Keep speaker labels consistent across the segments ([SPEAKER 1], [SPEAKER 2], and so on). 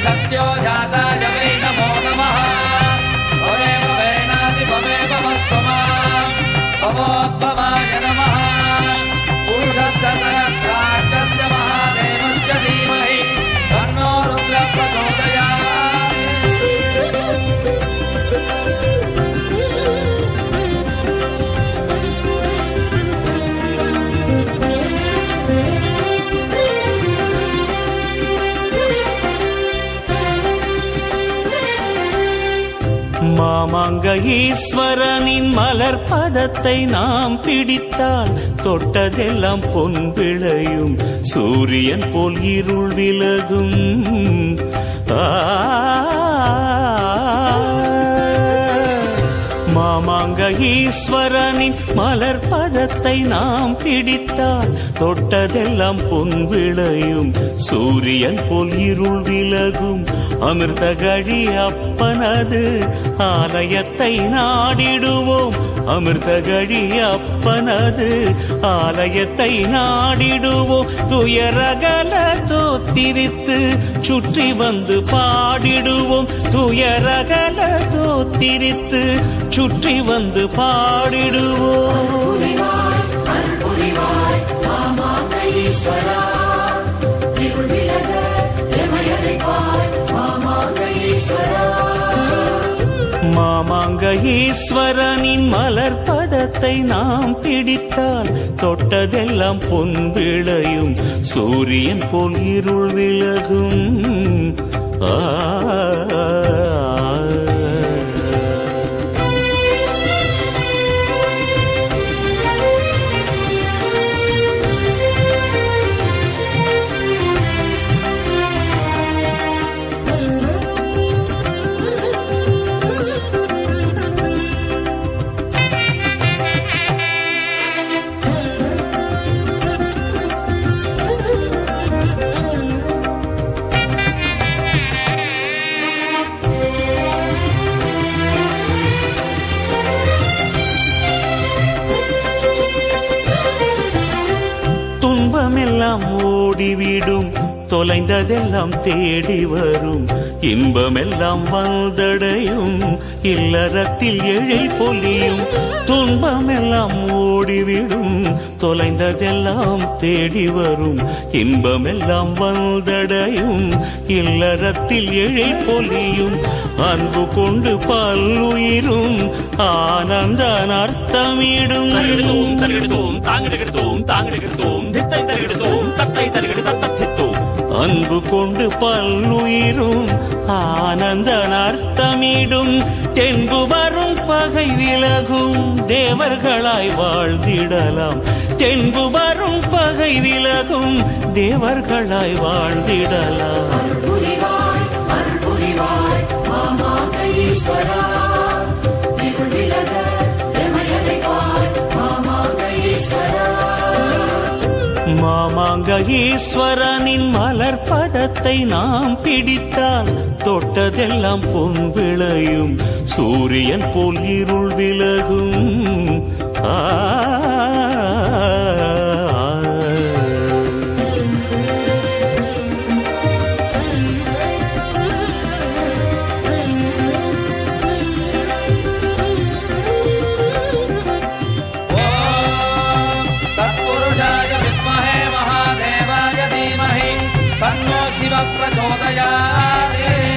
[SPEAKER 1] सत्यो जाताय वै नमो नमः भवेम वेनाति भवेम वस्वमा भवोद्भवाय नमः पुरुषस्य सहस्राक्षस्य महादेवस्य धीमहि तन्नो रुद्र प्रचोदयात्
[SPEAKER 2] மாமாங்க ஈஸ்வரனின் மலர் பதத்தை நாம் பிடித்தால் தொட்டதெல்லாம் பொன் விளையும் சூரியன் போல் இருள் விலகும் ஆ மாமாங்க ஈஸ்வரனின் மலர் பதத்தை நாம் பிடித்தால் தொட்டதெல்லாம் பொன் விளையும் சூரியன் போல் இருள் விலகும் அமிர்த கழி அப்பனது ஆலயத்தை நாடிடுவோம் அமிர்த கழி அப்பனது ஆலயத்தை நாடிடுவோம் துயரகல தோத்திரித்து சுற்றி வந்து பாடிடுவோம் துயரகல தோத்திரித்து சுற்றி வந்து பாடிடுவோம்
[SPEAKER 3] புரிவாய் அருள் புரிவாய் மாமாங்க ஈஸ்வரா இருள் விலக எமையடைப்பாய் மாமாங்க ஈஸ்வரா
[SPEAKER 2] மாமாங்க ஈஸ்வரனின் மலர் பதத்தை நாம் பிடித்தால் தொட்டதெல்லாம் பொன் விளையும் சூரியன் போல் இருள் விலகும் ஆ துன்பமெல்லாம் ஓடிவிடும் தொலைந்ததெல்லாம் தேடி வரும் இன்பமெல்லாம் வந்தடையும் இல்லறத்தில் எழில் பொலியும் துன்பமெல்லாம் ஓடிவிடும் தொலைந்ததெல்லாம் தேடி வரும் இன்பமெல்லாம் வந்தடையும் இல்லறத்தில் எழில் பொலியும் அன்பு கொண்டு பல்லுயிரும் ஆனந்த அர்த்தமிடும்
[SPEAKER 4] தருகிடுதோம் தருகிடுதோம் தாங்கிடுகிடுதோம் தாங்கிடுகிடுதோம் தித்தை தருகிடுதோம் தத்தை தருகிடு தத்தத்தித்தோம்
[SPEAKER 2] அன்பு கொண்டு பல்லுயிரும் ஆனந்த அர்த்தமிடும் தென்பு வரும் பகை விலகும் தேவர்களாய் வாழ்ந்திடலாம் தென்பு வரும் பகை விலகும் தேவர்களாய் வாழ்ந்திடலாம்
[SPEAKER 3] அருள் புரிவாய் அருள் புரிவாய் மாமாங்க ஈஸ்வரா இருள் விலக எமையடைப்பாய் மாமாங்க ஈஸ்வரா
[SPEAKER 2] மாமாங்க ஈஸ்வரனின் மலர் பதத்தை நாம் பிடித்தால் தொட்டதெல்லாம் பொன் விளையும் சூரியன் போல் இருள் விலகும் ஆ
[SPEAKER 1] ॐ तत्पुरुषाय विद्महे महादेवाय धीमहि तन्नो शिव प्रचोदयात्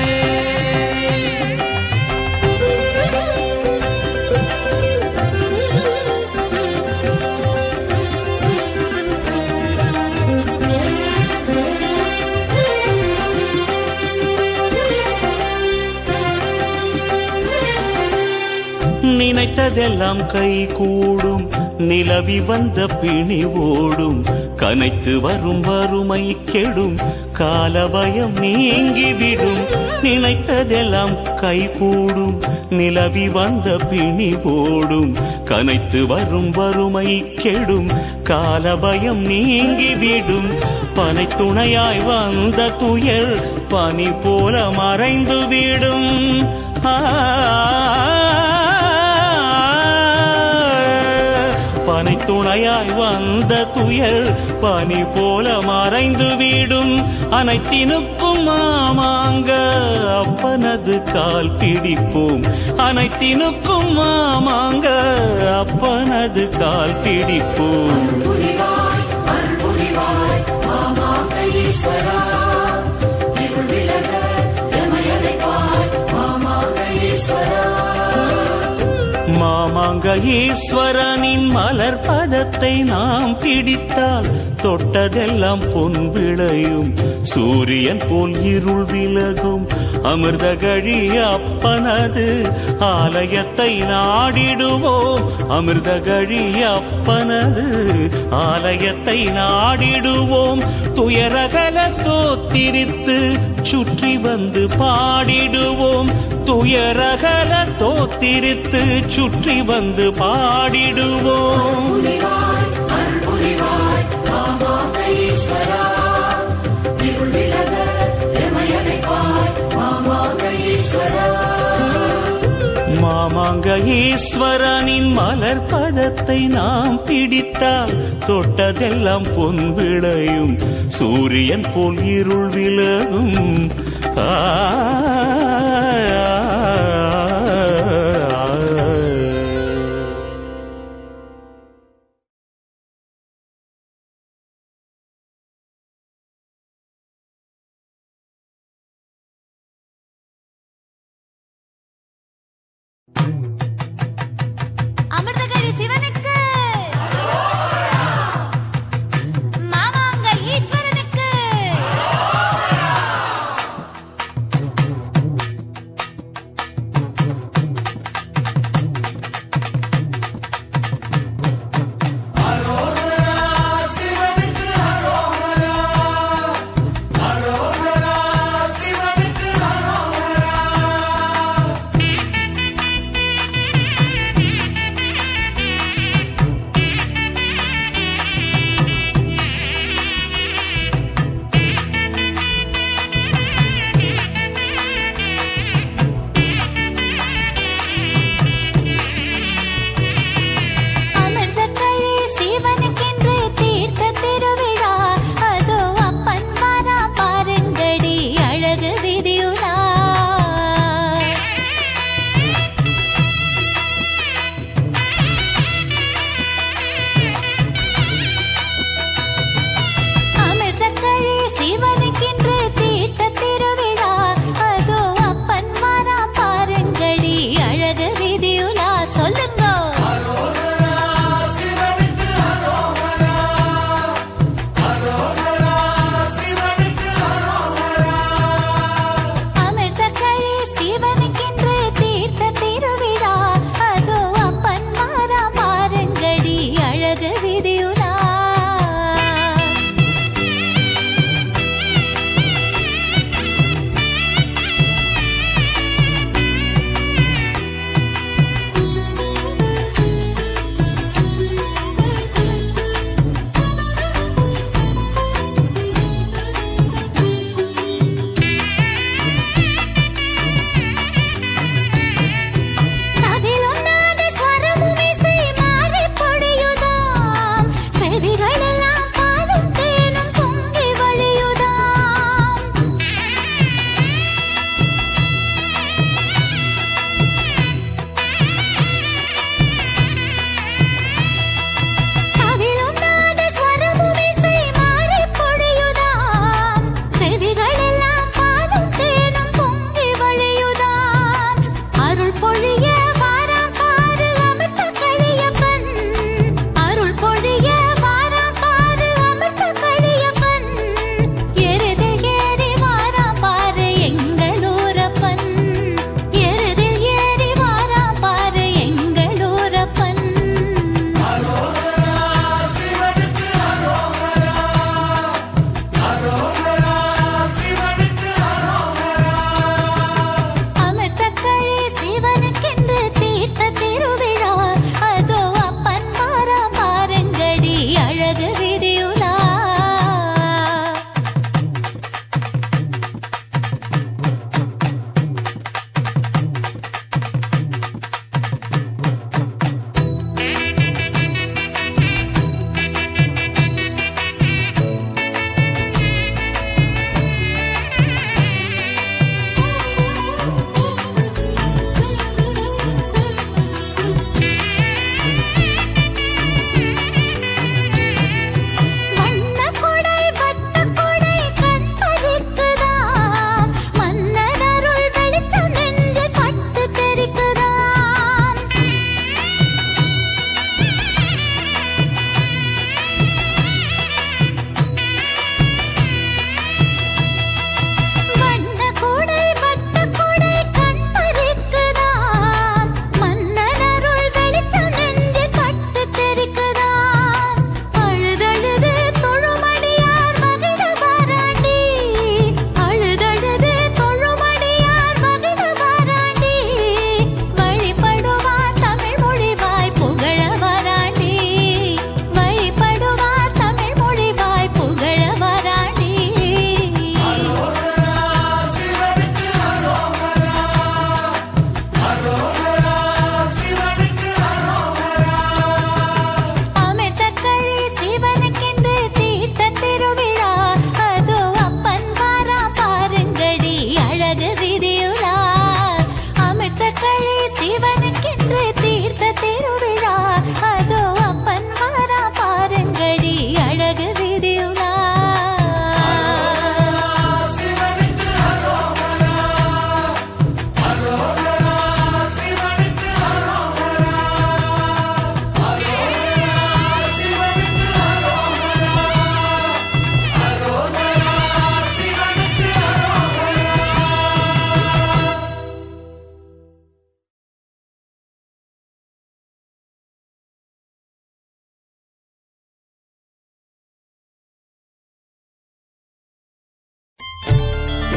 [SPEAKER 2] நினைத்ததெல்லாம் கை கூடும் நிலவி வந்த பிணி ஓடும் கனைத்து வரும் வறுமை கெடும் காலபயம் நீங்கிவிடும் நினைத்ததெல்லாம் கை கூடும் நிலவி வந்த பிணி ஓடும் கனைத்து வரும் வறுமை கெடும் காலபயம் நீங்கிவிடும் பனை துணையாய் வந்த துயர் பனி போல மறைந்து விடும் பனை துணையாய் வந்த துயர் பனி போல மறைந்து விடும் அனைத்தினுக்கும் மாமாங்க அப்பனது கால் பிடிப்போம் அனைத்தினுக்கும் மாமாங்க அப்பனது கால் பிடிப்போம்
[SPEAKER 3] புரிவாய் அருள் புரிவாய் மாமாங்க ஈஸ்வரா இருள் விலக எமையடைப்பாய் மாமாங்க ஈஸ்வரா
[SPEAKER 2] மாமாங்க ஈஸ்வரனின் மலர் பதத்தை நாம் பிடித்தால் தொட்டதெல்லாம் பொன் விளையும் சூரியன் போல் இருள் விலகும் அமிர்த கழி அப்பனது ஆலயத்தை நாடிடுவோம் அமிர்த கழி அப்பனது ஆலயத்தை நாடிடுவோம் துயரகல தோத்திரித்து சுற்றி வந்து பாடிடுவோம் துயரகல தோத்திரித்து சுற்றி வந்து பாடிடுவோம்
[SPEAKER 3] புரிவாய் அருள் புரிவாய் மாமாங்க ஈஸ்வரா இருள் விலக எமையடைப்பாய் மாமாங்க ஈஸ்வரா
[SPEAKER 2] மாமாங்க ஈஸ்வரனின் மலர் பதத்தை நாம் பிடித்தால் தொட்டதெல்லாம் பொன் விளையும் சூரியன் போல் இருள் விலகும் ஆ,
[SPEAKER 5] அமிர்தகழி சிவனுக்கு மாமாங்க ஈஸ்வரனுக்கு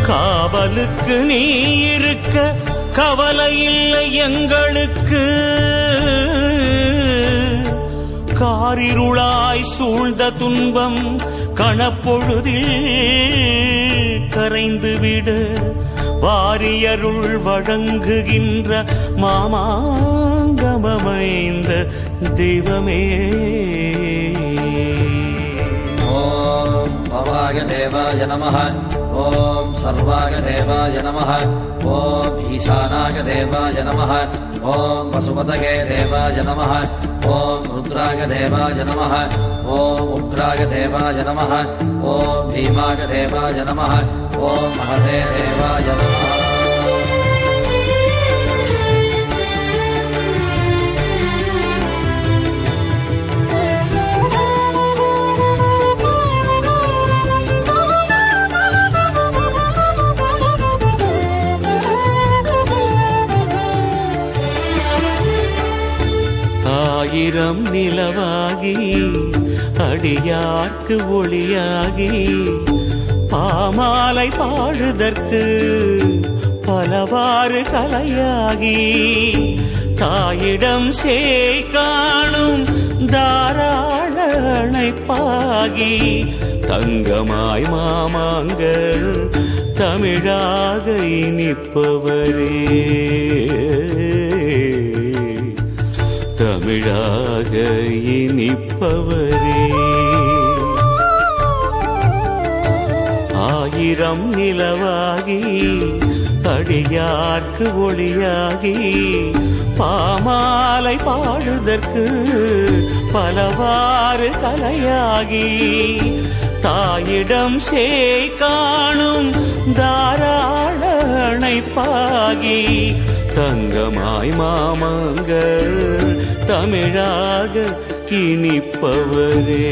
[SPEAKER 2] காவலுக்கு நீ இருக்க கவலை இல்லை எங்களுக்கு காரிருளாய் சூழ்ந்த துன்பம் கணப்பொழுதில் கரைந்து விடு வாரியருள் வழங்குகின்ற மாமாங்கமமைந்த தெய்வமே
[SPEAKER 1] ॐ भवाय देवाय नमः ॐ सर्वाय देवाय नमः ॐ ईशानाय देवाय नमः ॐ वसुपतये देवाय नमः ॐ रुद्राय देवाय नमः ॐ उग्राय देवाय नमः ॐ भीमाय देवाय नमः ॐ महते देवाय नमः
[SPEAKER 2] ஆயிரம் நிலவாகி அடியார்க்கு ஒளியாகி பாமாலை பாடுதற்கு பலவாறு கலையாகி தாயிடம் சேய் காணும் தாராள அணைப்பாகி தங்கமாய் மாமாங்கர் தமிழாக இனிப்பவரே தமிழாக இனிப்பவரே ஆயிரம் நிலவாகி அடியார்க்கு ஒளியாகி பாமாலை பாடுதற்கு பலவாறு கலையாகி தாயிடம் சேய் காணும் தாராள அணைப்பாகி தங்கமாய் மாமங்கள் தமிழாக இனிப்பவரே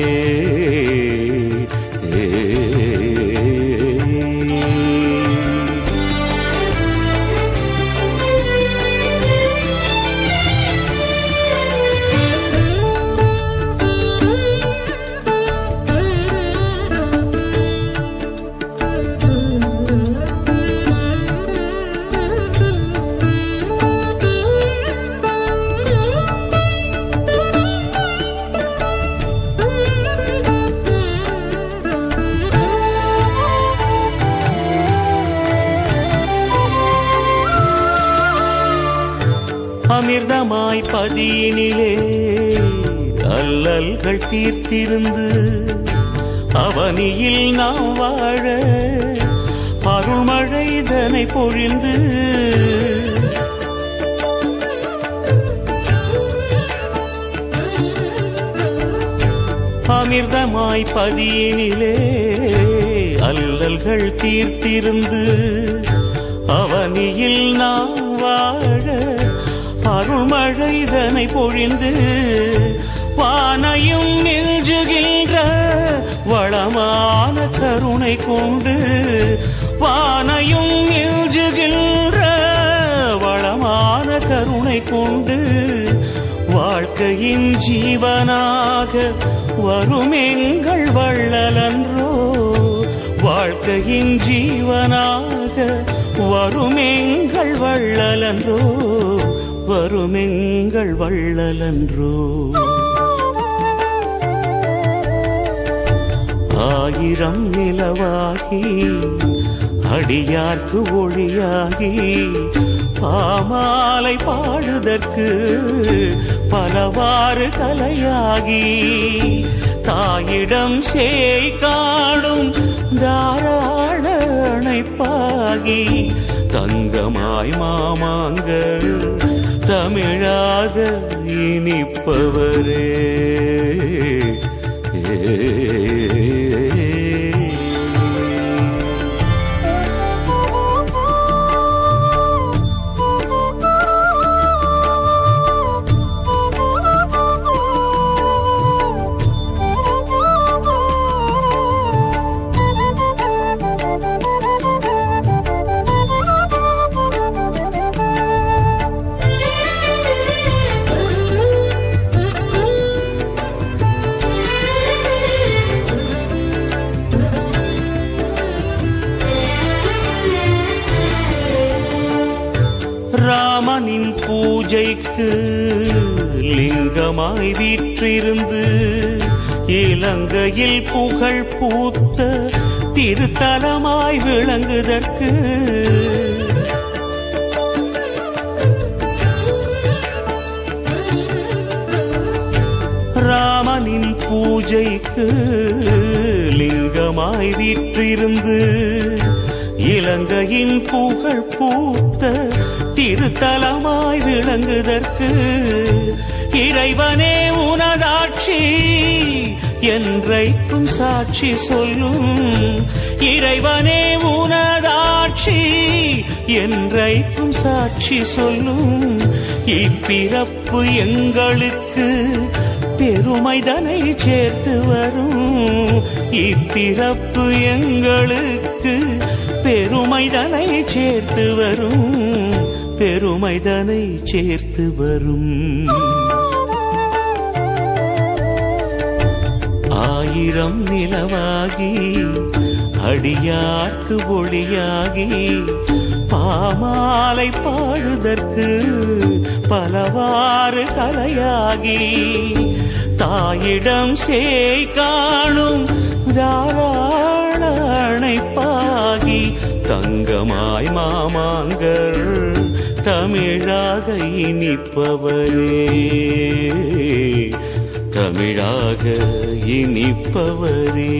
[SPEAKER 2] அமிர்தமாய் பதியினிலே அல்லல்கள் தீர்த்திருந்து அவனியில் நாம் வாழ அருள்மழைதனை பொழிந்து அமிர்தமாய் பதியினிலே அல்லல்கள் தீர்த்திருந்து அவனியில் நாம் வாழ அருள்மழைதனை பொழிந்து வானையும் நெஞ்சுகின்ற வளமான கருணை கொண்டு வானையும் நெஞ்சுகின்ற வளமான கருணை கொண்டு வாழ்க்கையின் ஜீவனாக வரும் எங்கள் வள்ளலன்றோ வாழ்க்கையின் ஜீவனாக வரும் எங்கள் வள்ளலன்றோ வரும் எங்கள் வள்ளலன்றோ ஆயிரம் நிலவாகி அடியார்க்கு ஒளியாகி பாமாலை பாடுதற்கு பலவாறு கலையாகி தாயிடம் சேய் காணும் தாராள அணைப்பாகி தங்கமாய் மாமாங்கள் தமிழாக இனிப்பவரே
[SPEAKER 3] Thank you.
[SPEAKER 2] ராமனின் பூஜைக்கு லிங்கமாய் வீற்றிருந்து இலங்கையில் புகழ் பூத்த திருத்தலமாய் விளங்குதற்கு ராமனின் பூஜைக்கு லிங்கமாய் வீற்றிருந்து இலங்கையின் புகழ் பூத்த திருத்தலமாய் விளங்குதற்கு இறைவனே உனதாட்சி என்றைக்கும் சாட்சி சொல்லும் இறைவனே உனதாட்சி என்றைக்கும் சாட்சி சொல்லும் இப்பிறப்பு எங்களுக்கு பெருமைதனை சேர்த்து வரும் இப்பிறப்பு எங்களுக்கு பெருமைதனை சேர்த்து வரும் பெருமைதனை சேர்த்து வரும் ஆயிரம் நிலவாகி அடியார்க்கு ஒளியாகி பாமாலை பாடுதற்கு பலவாறு கலையாகி தாயிடம் சேய் காணும் தாராள அணைப்பாகி தங்கமாய் மாமாங்கர் தமிழாக இனிப்பவரே தமிழாக இனிப்பவரே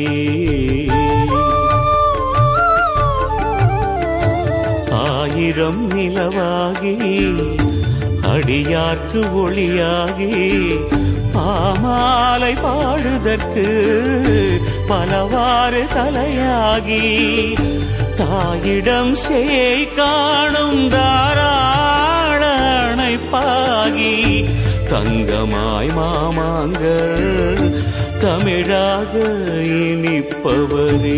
[SPEAKER 2] ஆயிரம் நிலவாகி அடியார்க்கு ஒளியாகி பாமாலை பாடுதற்கு பலவாறு தலையாகி தாயிடம் சேய் காணும் தாராள அணைப்பாகி தங்கமாய் மாமாங்கள் தமிழாக இனிப்பவரே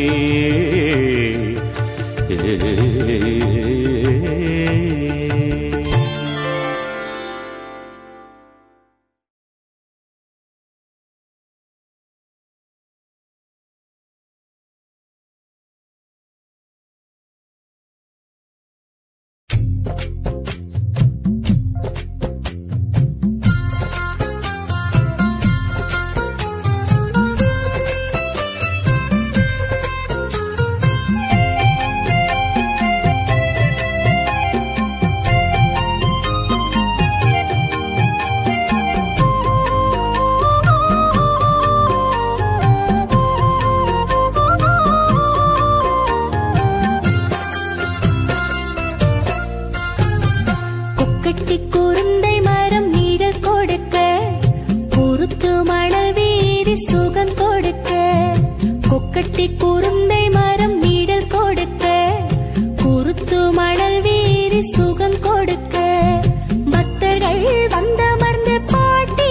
[SPEAKER 6] கொக்கட்டி குருந்தை மரம் நீடல் கொடுக்க பொறுத்து மணல் வீரி சுகம் கொடுக்க கொக்கட்டி குருந்தை மரம் நீடல் கொடுக்க பொறுத்து மணல் வீரி சுகம் கொடுக்க பக்தர்கள் வந்தமர்ந்து பாட்டி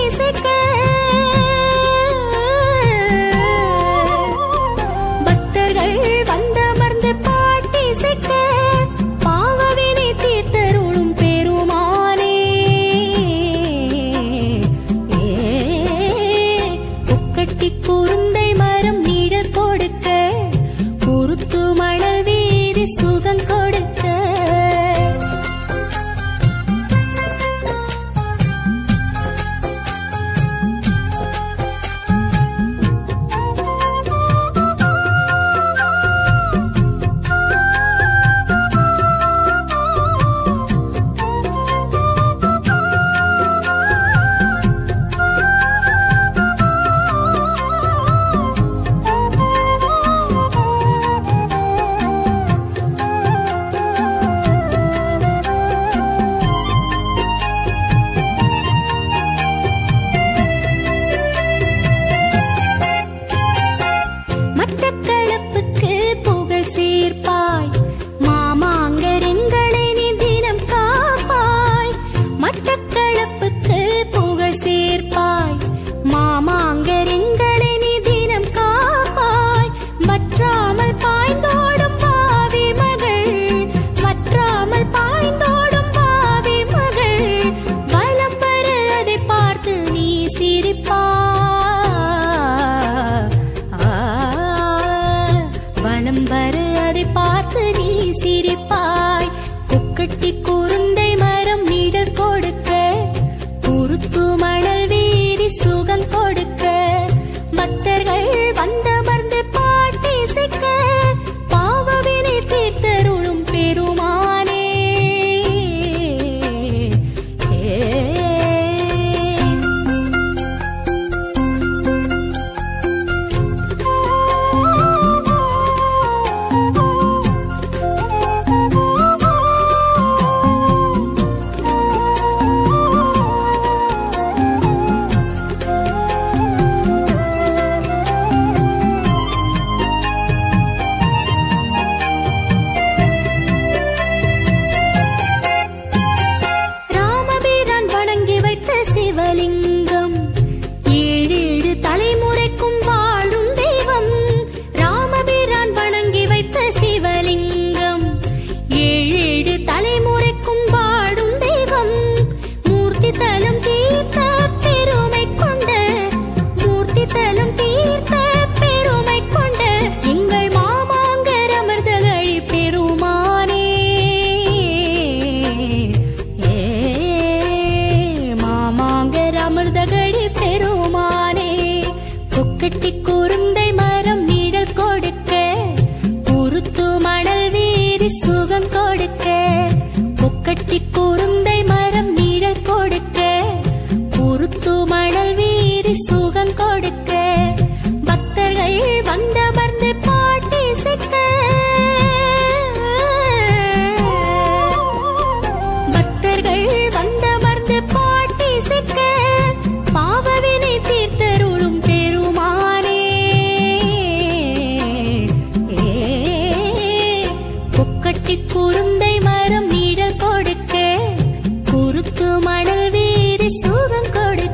[SPEAKER 6] பக்தர்கள் வந்தமர்ந்து பாட்டி சிக்க பாவவினை தீர்த்தருளும் பெருமானே கொக்கட்டி குருந்தை மரம் நீடல் கொடுக்க பொறுத்து மணல் வீரி சுகம் கொடுக்க மட்டக்களப்புக்கு புகழ் சேர்ப்பாய் மாமாங்கரெங்களை நீ தினம் காப்பாய் மட்டக்களப்புக்கு புகழ் சேர்ப்பாய் மாமாங்கரெங்களை நீ தினம் காப்பாய் வற்றாமல் பாய்ந்தோடும் பாவி மகள் வற்றாமல் பாய்ந்தோடும் பாவி மகள் வலம் வர அதை பார்த்து நீ சிரிப்பாய் வனம் வர அதை பார்த்து நீ சிரிப்பாய் கொக்கட்டி குருந்தை வீரி சுகம் கொடுக்க கொக்கட்டி குருந்தை மரம் நீழல் கொடுக்க குருத்து மணல் வீரி சுகம் கொடுக்க பக்தர்கள் வந்தமர்ந்து பாட்டி சிக்க பக்தர்கள் வந்தமர்ந்து பாட்டி சிக்க பாவவினை தீர்த்தருளும் பெருமானே கொக்கட்டி குருந்தை மரம் நீடல் கொடுக்க குருத்து மணல் வீரி சுகம் கொடுக்க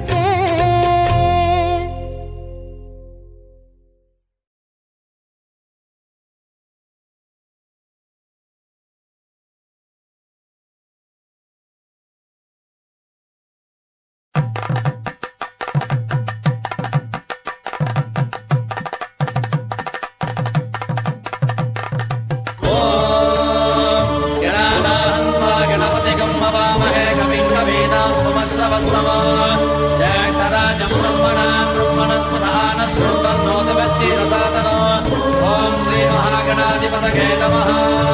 [SPEAKER 1] गणानान्वा गणपतिगं हवामहे कविं कवीनामुपमस्रवस्तमा ज्येष्ठराजं ब्रह्मणां ब्रह्मणस्पदानस्रुतर्नोदवश्येदसातनो ॐ श्रीमहागणाधिपतये नमः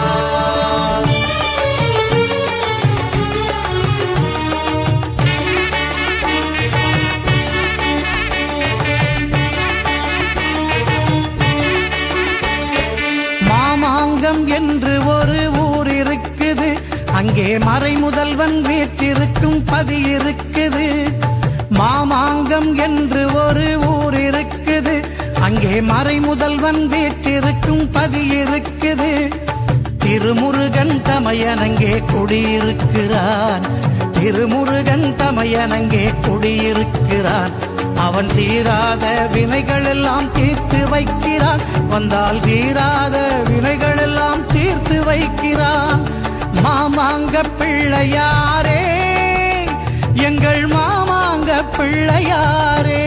[SPEAKER 7] மாமாங்கம் என்று ஒரு ஊர் இருக்குது அங்கே மறை முதல்வன் வீற்றிருக்கும் பதி இருக்குது மாமாங்கம் என்று ஒரு ஊர் இருக்குது அங்கே மறை முதல்வன் வீற்றிருக்கும் பதி இருக்குது திருமுருகன் தமையனங்கே குடியிருக்கிறான் திருமுருகன் தமையனங்கே குடியிருக்கிறான் அவன் தீராத வினைகள் எல்லாம் தீர்த்து வைக்கிறான் வந்தால் தீராத வினைகள் எல்லாம் தீர்த்து வைக்கிறான் மாமாங்க பிள்ளையாரே எங்கள் மாமாங்க பிள்ளையாரே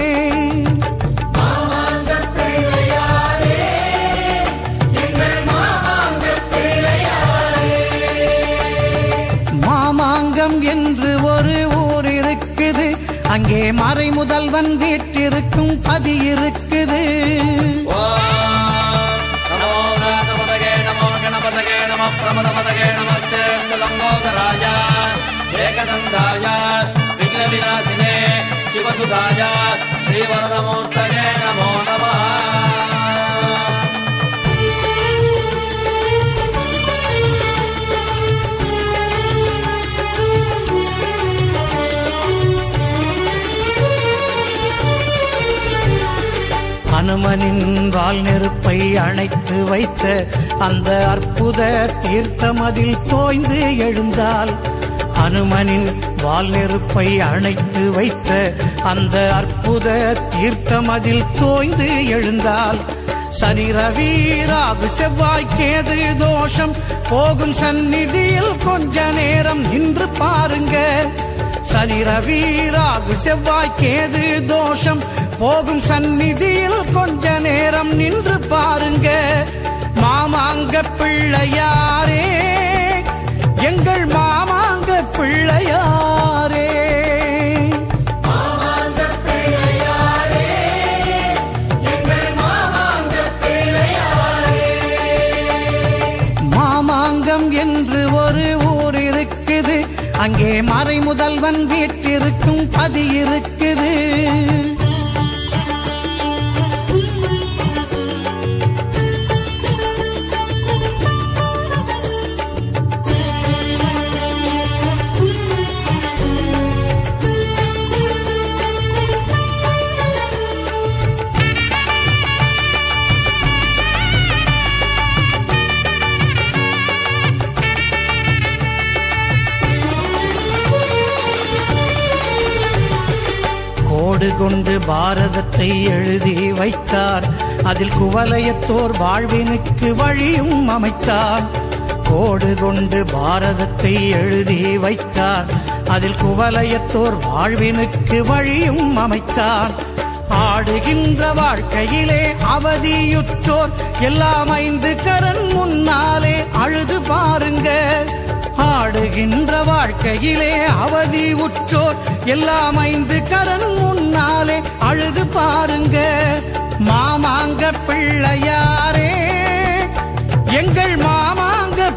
[SPEAKER 7] மாமாங்கம் என்று ஒரு ஊர் இருக்குது அங்கே மறை முதல்வன் வீற்றிருக்கும் பதி இருக்குது
[SPEAKER 1] ॐ नमो नाथपतये नमो गणपतये नमः प्रमदपतये नमस्ते लम्बोदराय एकदन्धाय विघ्नविनाशिने शिवसुधाय श्रीवरदमूर्तये नमो नमः
[SPEAKER 7] அனுமனின் வால் நெருப்பை அணைத்து வைத்த அந்த அற்புத தீர்த்தம் அதில் தோய்ந்து எழுந்தால் அனுமனின் வால் நெருப்பை அணைத்து வைத்த அந்த அற்புத தீர்த்தம் அதில் தோய்ந்து எழுந்தால் சனி ரவி ராகு செவ்வாய் கேது தோஷம் போகும் சந்நிதியில் கொஞ்ச நேரம் நின்று பாருங்க சனி ரவி ராகு செவ்வாய் கேது தோஷம் போகும் சந்நிதியில் கொஞ்ச நேரம் நின்று பாருங்க மாமாங்க பிள்ளையாரே எங்கள் மாமாங்க பிள்ளையாரே மாமாங்கம் என்று ஒரு ஊர் இருக்குது அங்கே மறை முதல்வன் வீற்றிருக்கும் பதி இருக்குது கோடு கொண்டு பாரதத்தை எழுதி வைத்தார் அதில் குவலயத்தோர் வாழ்வினுக்கு வழியும் அமைத்தார் கோடு கொண்டு பாரதத்தை எழுதி வைத்தார் அதில் குவலயத்தோர் வாழ்வினுக்கு வழியும் அமைத்தார் ஆடுகின்ற வாழ்க்கையிலே அவதியுற்றோர் எல்லாம் ஐந்து கரண் முன்னாலே அழுது பாருங்க ஆடுகின்ற வாழ்க்கையிலே அவதி உற்றோர் எல்லாம் ஐந்து கரண் முன்னாலே அழுது பாருங்க மாமாங்க பிள்ளையாரே எங்கள் மாமாங்க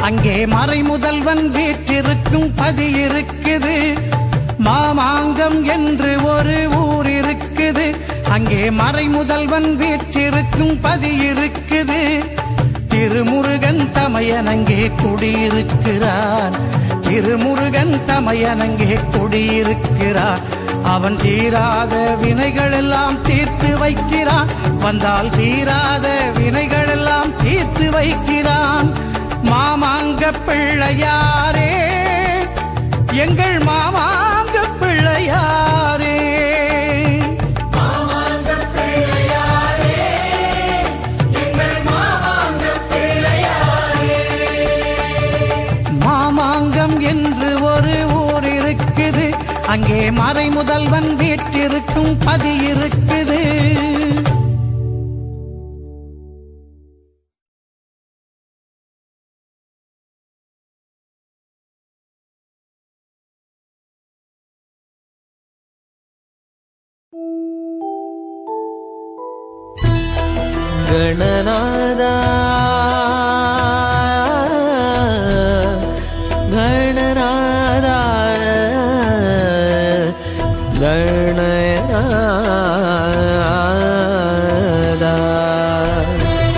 [SPEAKER 7] அங்கே மறை முதல்வன் வீற்றிருக்கும் பதி இருக்குது மாமாங்கம் என்று ஒரு ஊர் இருக்குது அங்கே மறை முதல்வன் வீற்றிருக்கும் பதி இருக்குது திருமுருகன் தமையன் அங்கே குடியிருக்கிறான் திருமுருகன் தமையன் அங்கே குடியிருக்கிறான் அவன் தீராத வினைகள் எல்லாம் தீர்த்து வைக்கிறான் வந்தால் தீராத வினைகள் எல்லாம் தீர்த்து வைக்கிறான் மாமாங்க பிள்ளையாரே எங்கள் மாமாங்க பிள்ளையாரே மாமாங்கம் என்று ஒரு ஊர் இருக்குது அங்கே மறை முதல்வன் வீட்டிருக்கும் பதி இருக்குது
[SPEAKER 8] ಗಣನಾದ ಗಣನಾದ ಗಣನಾದ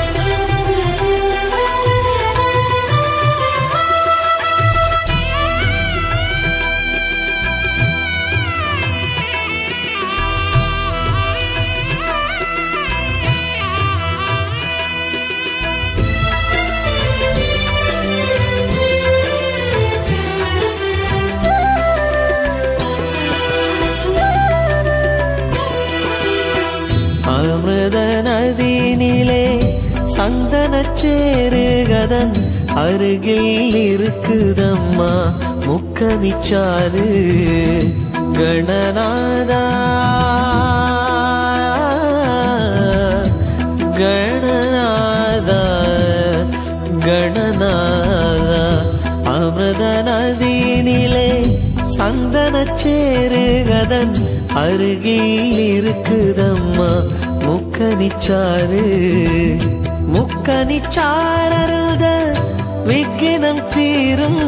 [SPEAKER 8] அமிர்த நதியினிலே சந்தனச்சேருகதன் அருகில் இருக்குதம்மா முக்கனிச்சாறு கணநாதா கணநாதா கணநாதா அமிர்த நதியினிலே சந்தனச்சேருகதன் அருகில் இருக்குதம்மா முக்கனிச்சாறு முக்கனிச்சாரருத விக்கினம் தீரும்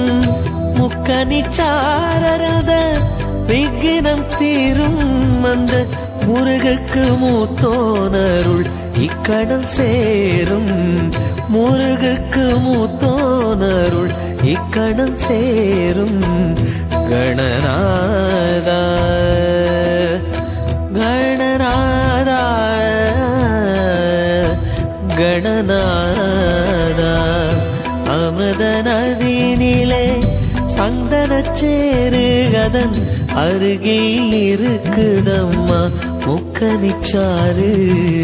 [SPEAKER 8] முக்கனிச்சாரருத விக்கினம் தீரும் அந்த முருகுக்கு மூத்தோனருள் இக்கணம் சேரும் முருகுக்கு மூத்தோனருள் இக்கணம் சேரும் கணநாதா கணநாதா கணநாதா அமிர்த நதியினிலே சந்தனச்சேருகதன் அருகில் இருக்குதம்மா முக்கனிச்சாறு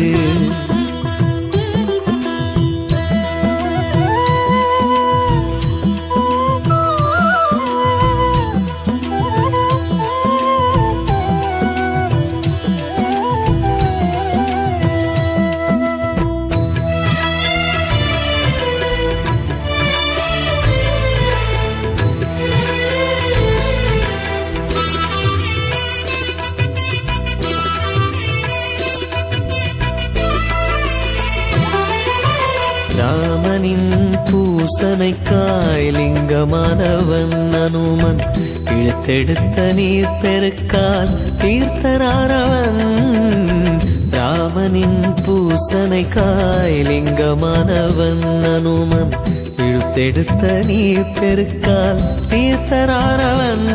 [SPEAKER 8] ராமனின் பூசனைக்காய் லிங்கமானவன் அனுமன் இழுத்தெடுத்த நீர் பெருக்கால் தீர்த்தனாரவன் ராமனின் பூசனைக்காய் லிங்கமானவன் அனுமன் இழுத்தெடுத்த நீர் பெருக்கால் தீர்த்தனாரவன்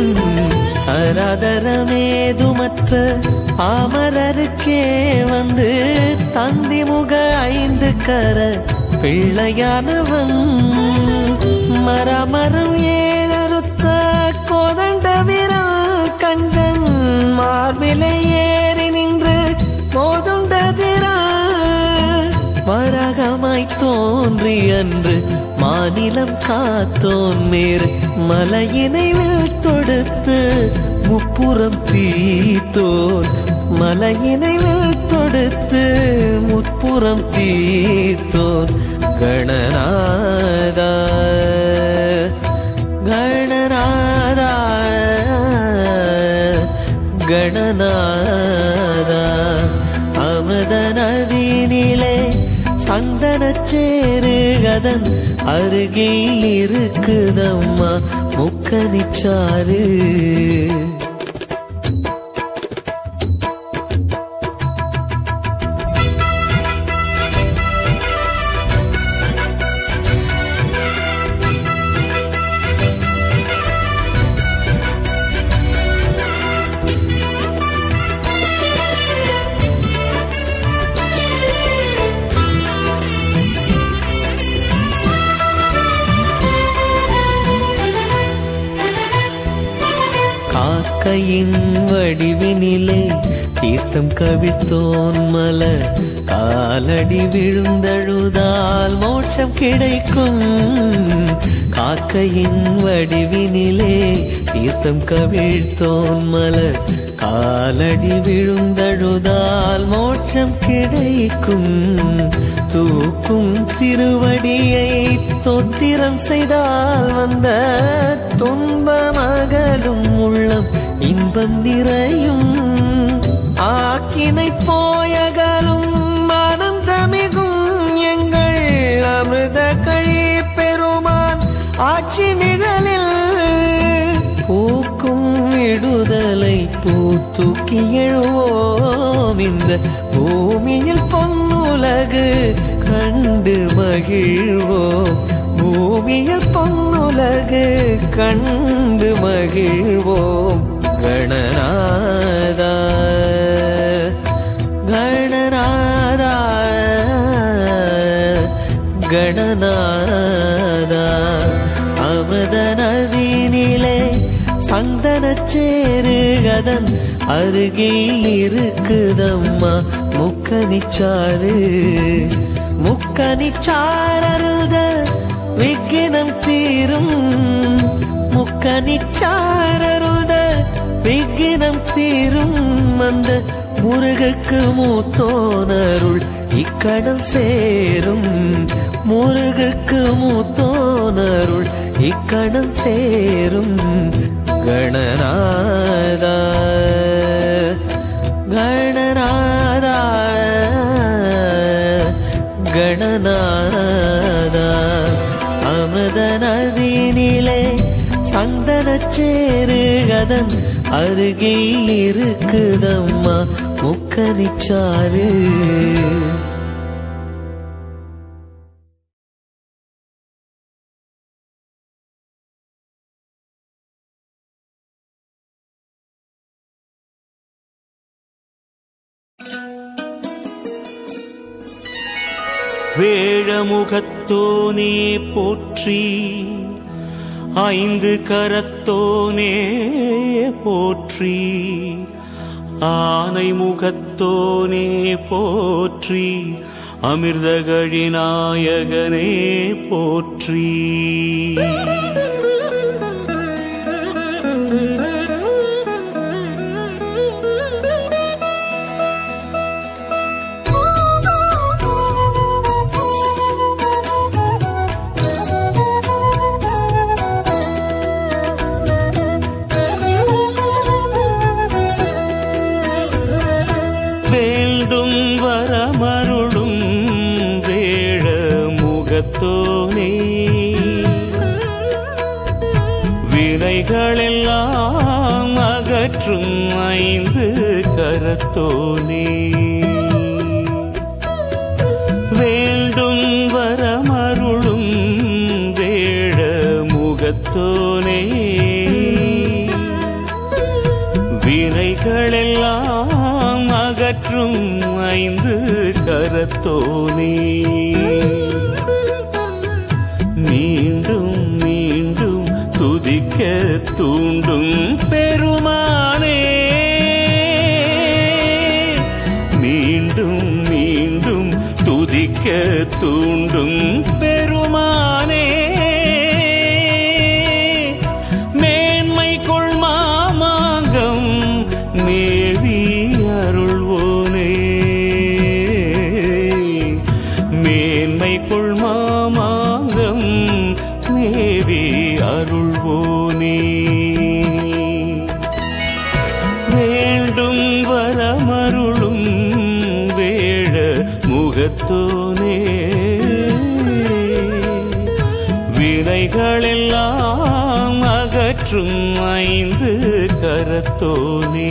[SPEAKER 8] அராதரமேதுமற்ற பாமரருக்கே வந்து தந்தி முக ஐந்து கர பிள்ளையானவன் மரமரம் ஏழறுத்த கோதண்ட வீரன் கஞ்சன் மார்பிலை ஏறி நின்று மோதுண்டதிரா வரகமாய் தோன்றி அன்று மாநிலம் காத்தோன் மேர் மலையினை வில் தொடுத்து முப்புறம் தீத்தோன் மலையினை வில் தொடுத்து முப்புறம் தீத்தோன் கணநாதா கணநாதா கணநாதா அமிர்த நதியினிலே சந்தனச்சேருக அதன் அருகில் இருக்குதம்மா முக்கனிச்சாறு காக்கையின் வடிவினிலே தீர்த்தம் கவிழ்த்தோன் மலர் காலடி விழுந்தழுதால் மோட்சம் கிடைக்கும் காக்கையின் வடிவினிலே தீர்த்தம் கவிழ்த்தோன் மலர் காலடி விழுந்தழுதால் மோட்சம் கிடைக்கும் தூக்கும் திருவடியை தோத்திரம் செய்தால் வந்த துன்பமகலும் உள்ளம் இன்பம் நிறையும் ஆக்கினை போயகலும் ஆனந்தமிகும் எங்கள் அமிர்த கழி பெருமான் ஆட்சி நிழலில் பூக்கும் விடுதலை பூத்தூக்கி எழுவோம் இந்த பூமியில் பொன்னுலகு கண்டு மகிழ்வோம் பூமியில் பொன்னுலகு கண்டு மகிழ்வோம் கணநாதா கணநாதா கணநாதா அமிர்த நதியினிலே சந்தனச்சேரு அதன் அருகில் இருக்குதம்மா முக்கனிச்சாறு முக்கனிச்சாரருத விக்கினம் தீரும் முக்கனிச்சாரருத விக்கினம் தீரும் அந்த முருகக்கு மூத்தோனருள் இக்கடம் சேரும் முருகக்கு மூத்தோனருள் இக்கடம் சேரும் கணநாதா கணநாதா கணநாதா அமிர்த நதியினிலே சந்தனச்சேரு அதன் அருகில் இருக்குதம்மா முக்கனிச்சாறு
[SPEAKER 2] வேழமுகத்தோனே போற்றி ஐந்து கரத்தோனே போற்றி ஆனை முகத்தோனே போற்றி அமிர்தகழி நாயகனே போற்றி வேண்டும் வரமருளும் வேழ முகத்தோனே வினைகளெல்லாம் அகற்றும் ஐந்து கரத்தோனே வேண்டும் வரமருளும் வேழ முகத்தோனே வினைகளெல்லாம் அகற்றும் ஐந்து கரத்தோனே மீண்டும் மீண்டும் துதிக்க தூண்டும் பெருமானே மீண்டும் மீண்டும் துதிக்க தூண்டும் பெருமானே மேன்மை கொள் மாமாங்கம் மேவி அருள்வோனே மேன்மை கொள் மாமாங்கம் மேவி அருள்வோனே வேண்டும் வரமருளும் வேழ முகத்தோனே வினைகளெல்லாம் அகற்றும் ஐந்து கரத்தோனே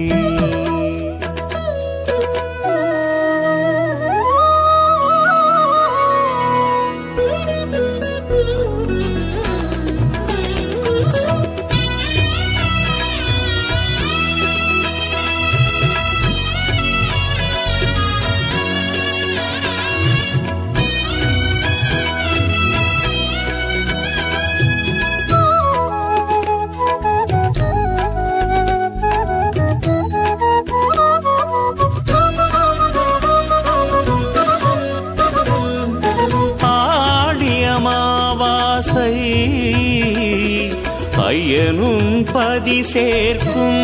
[SPEAKER 2] ஆடி அமாவாசை ஐயனும் பதி சேர்க்கும்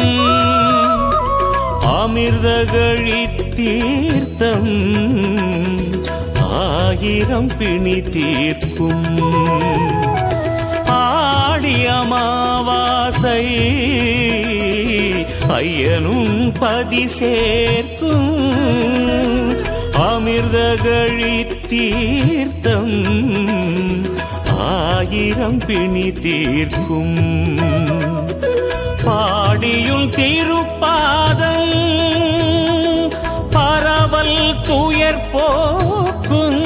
[SPEAKER 2] அமிர்தகழி தீர்த்தம் ஆயிரம் பிணி தீர்க்கும் ஆடி அமாவாசை ஐயனும் பதி சேர்க்கும் அமிர்தகழி தீர்த்தம் ஆயிரம் பிணி தீர்க்கும் பாடியுள் திருப்பாதம் பரவல் துயர் போக்கும்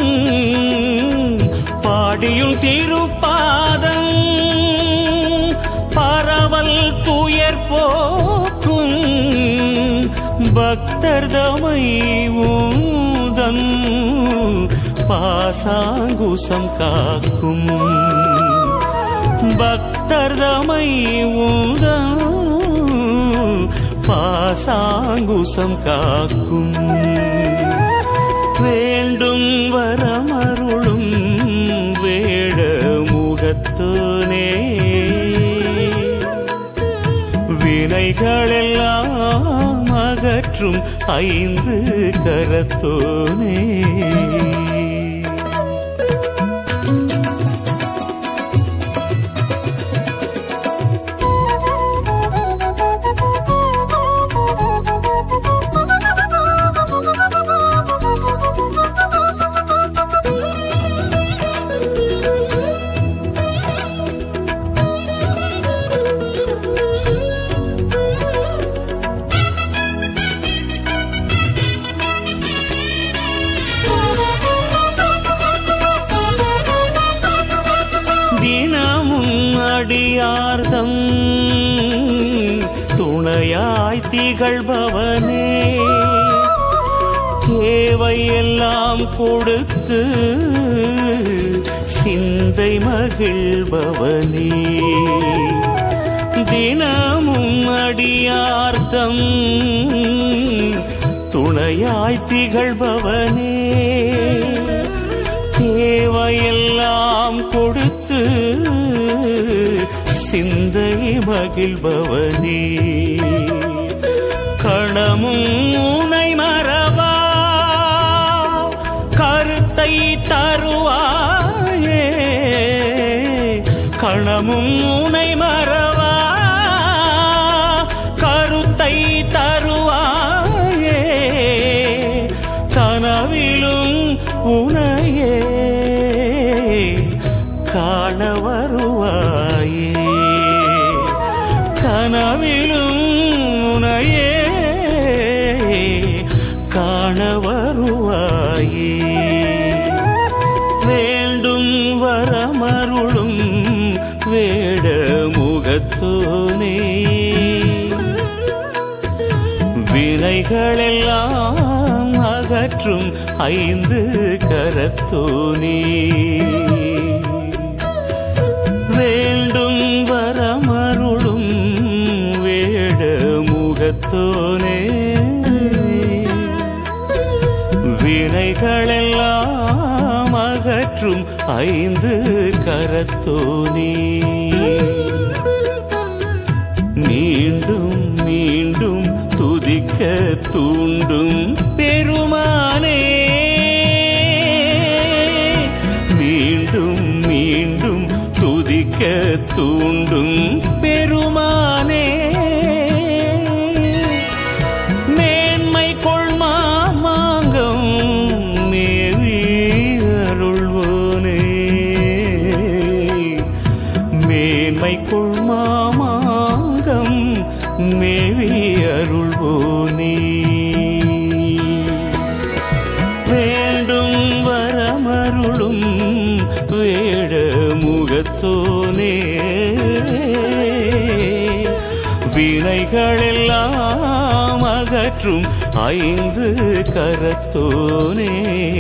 [SPEAKER 2] பாடியுள் திருப்பாதம் பரவல் துயர் போக்கும் பக்தர் தமை ஊதன் பாசாங்குசம் காக்கும் பக்தர் தமை ஊதன் பாசாங்குசம் காக்கும் வேண்டும் வரமருளும் வேட முகத்தோனே வினைகளெல்லாம் அகற்றும் ஐந்து கரத்தோனே தினமும் அடியார்தம் துணையாய் திகழ்பவனே தேவையெல்லாம் கொடுத்து சிந்தை மகிழ்பவனே தினமும் அடியார்த்தம் துணையாய் திகழ்பவனே தேவையெல்லாம் கொடுத்து சிந்தை மகிழ்பவனே கணமும் உனை மறவா கருத்தை தருவாயே கணமும் உனை மறவா கருத்தை தருவாயே கனவிலும் உனையே காண வருவாயே கனவிலும் உனையே காண வருவாயே வேண்டும் வரமருளும் வேட முகத்தோனே வினைகளெல்லாம் அகற்றும் ஐந்து கரத்தோனே வேண்டும் வரமருளும் வேட முகத்தோனே வினைகளெல்லாம் அகற்றும் ஐந்து கரத்தோனே மீண்டும் மீண்டும் துதிக்க தூண்டும் பெருமானே மீண்டும் மீண்டும் துதிக்க தூண்டும் பெருமானே மேன்மை கொள்மாமாங்கம் மேவி அருள்வோனே வேட முகத்தோனே வினைகளெல்லாம் அகற்றும் ஐந்து கரத்தோனே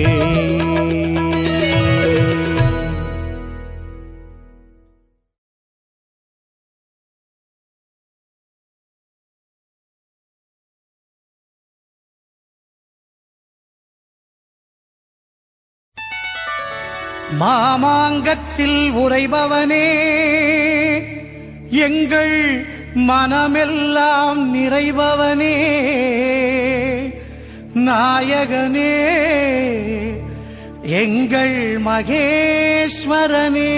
[SPEAKER 7] மாமாங்கத்தில் உறைபவனே எங்கள் மனமெல்லாம் நிறைபவனே நாயகனே எங்கள் மகேஸ்வரனே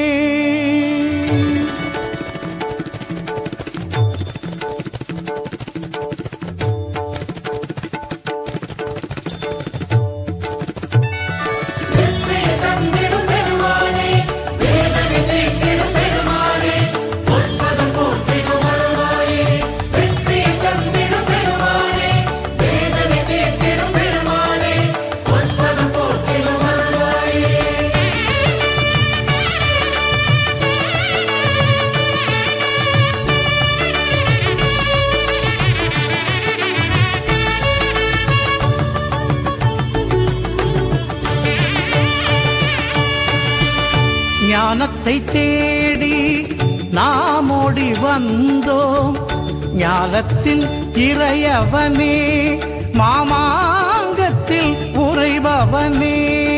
[SPEAKER 3] தந்திடும் பெருமானே வேதனை தீர்த்திடும் பெருமானே பொற்பதம் போற்றிடும் அருள்வாயே வெற்றி தந்திடும் பெருமானே வேதனை தீர்த்திடும் பெருமானே பொற்பதம் போற்றிடும் அருள்வாயே
[SPEAKER 7] ஞானத்தை தேடி நாம் ஓடி வந்தோம் ஞானத்தின் இறையவனே மாமாங்கத்தில் உறைபவனே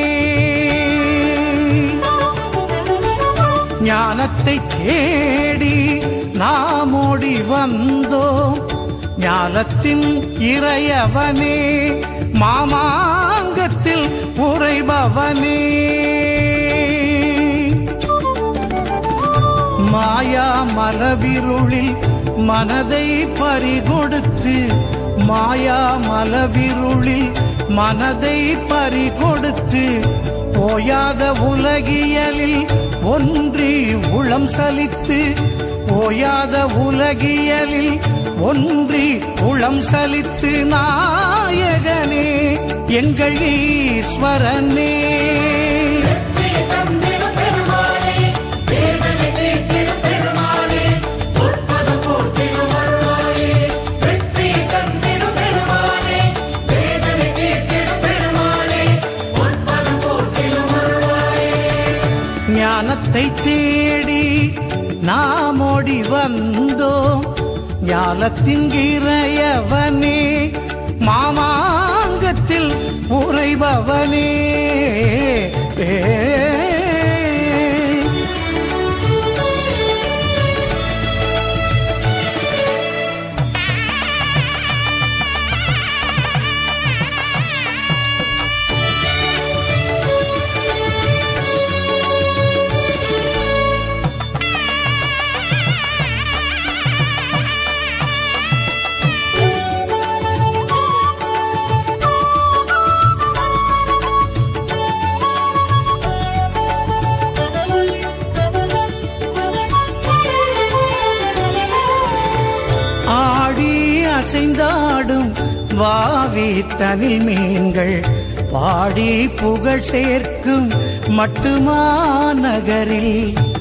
[SPEAKER 7] ஞானத்தை தேடி நாம் ஓடி வந்தோம் ஞானத்தின் இறையவனே மாமாங்கத்தில் உறைபவனே மாயா மலவிருளில் மனதை பறிகொடுத்து மாயா மலவிருளில் மனதை பறிகொடுத்து ஓயாத உலகியலில் ஒன்றி உளம் சலித்து ஓயாத உலகியலில் ஒன்றி உளம் சலித்து நாயகனே எங்கள் ஈஸ்வரனே
[SPEAKER 3] தந்திடும் பெருமானே வேதனை தீர்த்திடும் பெருமானே பொற்பதம் போற்றிடும் அருள்வாயே வெற்றி தந்திடும் பெருமானே வேதனை தீர்த்திடும் பெருமானே பொற்பதம் போற்றிடும் அருள்வாயே
[SPEAKER 7] ஞானத்தை தேடி நாம் ஓடி வந்தோம் ஞானத்தின் இறையவனே மாமாங்கத்தில் உறைபவனே ஏ ஆடி அசைந்தாடும் வாவி தனில் மீன்கள் பாடி புகழ் சேர்க்கும் மட்டுமா நகரில்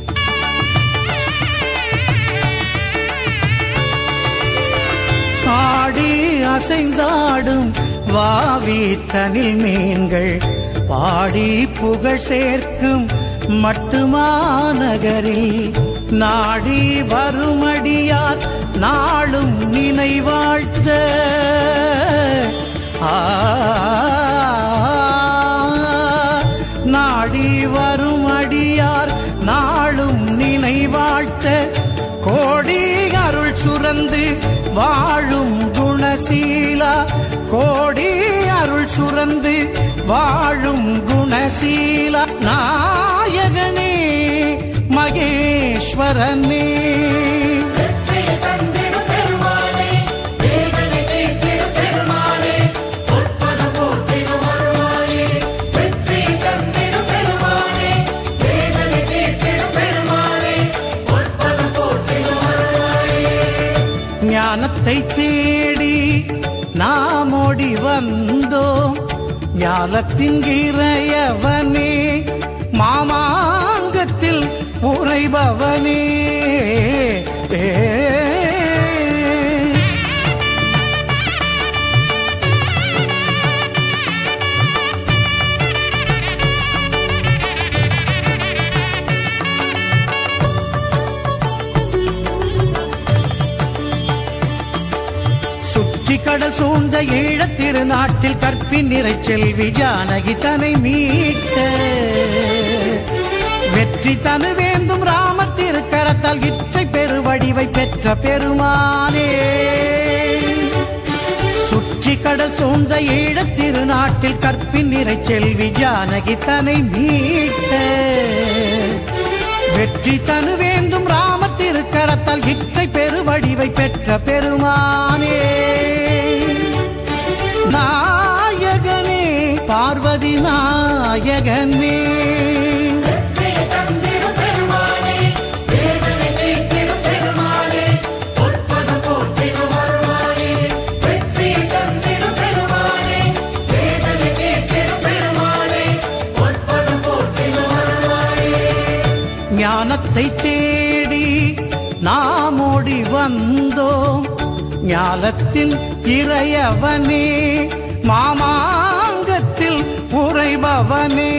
[SPEAKER 7] ஆடி அசைந்தாடும் வாவி தனில் மீன்கள் பாடி புகழ் சேர்க்கும் மட்டுமா நகரில் நாடி வருமடியார் நாளும் நினைவாழ்த்த ஆ நாடி வரும் அடியார் நாளும் நினைவாழ்த்த கோடி அருள் சுரந்து வாழும் குணசீலா கோடி அருள் சுரந்து வாழும் குணசீலா நாயகனே மகேஸ்வரனே
[SPEAKER 3] வெற்றி தந்திடும் பெருமானே வேதனை தீர்த்திடும் பெருமானே பொற்பதம் போற்றிடும் அருள்வாயே வெற்றி தந்திடும் பெருமானே வேதனை தீர்த்திடும் பெருமானே பொற்பதம் போற்றிடும் அருள்வாயே
[SPEAKER 7] ஞானத்தை தேடி நாம் ஓடி வந்தோம் ஞானத்தின் இறையவனே மாமா கடல் சூழ்ந்த ஈழத் திருநாட்டில் கற்பின் நிறை செல்வி ஜானகி தனை மீட்ட வெற்றி தனு வேந்தும் ராமர் திருக்கரத்தால் இற்றை பெருவடிவை பெற்ற பெருமானே சுற்றி கடல் சூழ்ந்த ஈழத் திருநாட்டில் கற்பின் நிறை செல்வி ஜானகி தனை மீட்ட வெற்றி தனு வேந்தும் ராமர் திருக்கரத்தால் இற்றை பெருவடிவை பெற்ற பெருமானே நாயகனே பார்வதி நாயகனே
[SPEAKER 3] வெற்றி தந்திடும் பெருமானே வேதனை தீர்த்திடும் பெருமானே பொற்பதம் போற்றிடும் அருள்வாயே வெற்றி தந்திடும் பெருமானே வேதனை தீர்த்திடும் பெருமானே பொற்பதம் போற்றிடும் அருள்வாயே
[SPEAKER 7] ஞானத்தை தேடி நாம் ஓடி வந்தோம் ஞானத்தின் இறையவனே மாமாங்கத்தில் உறைபவனே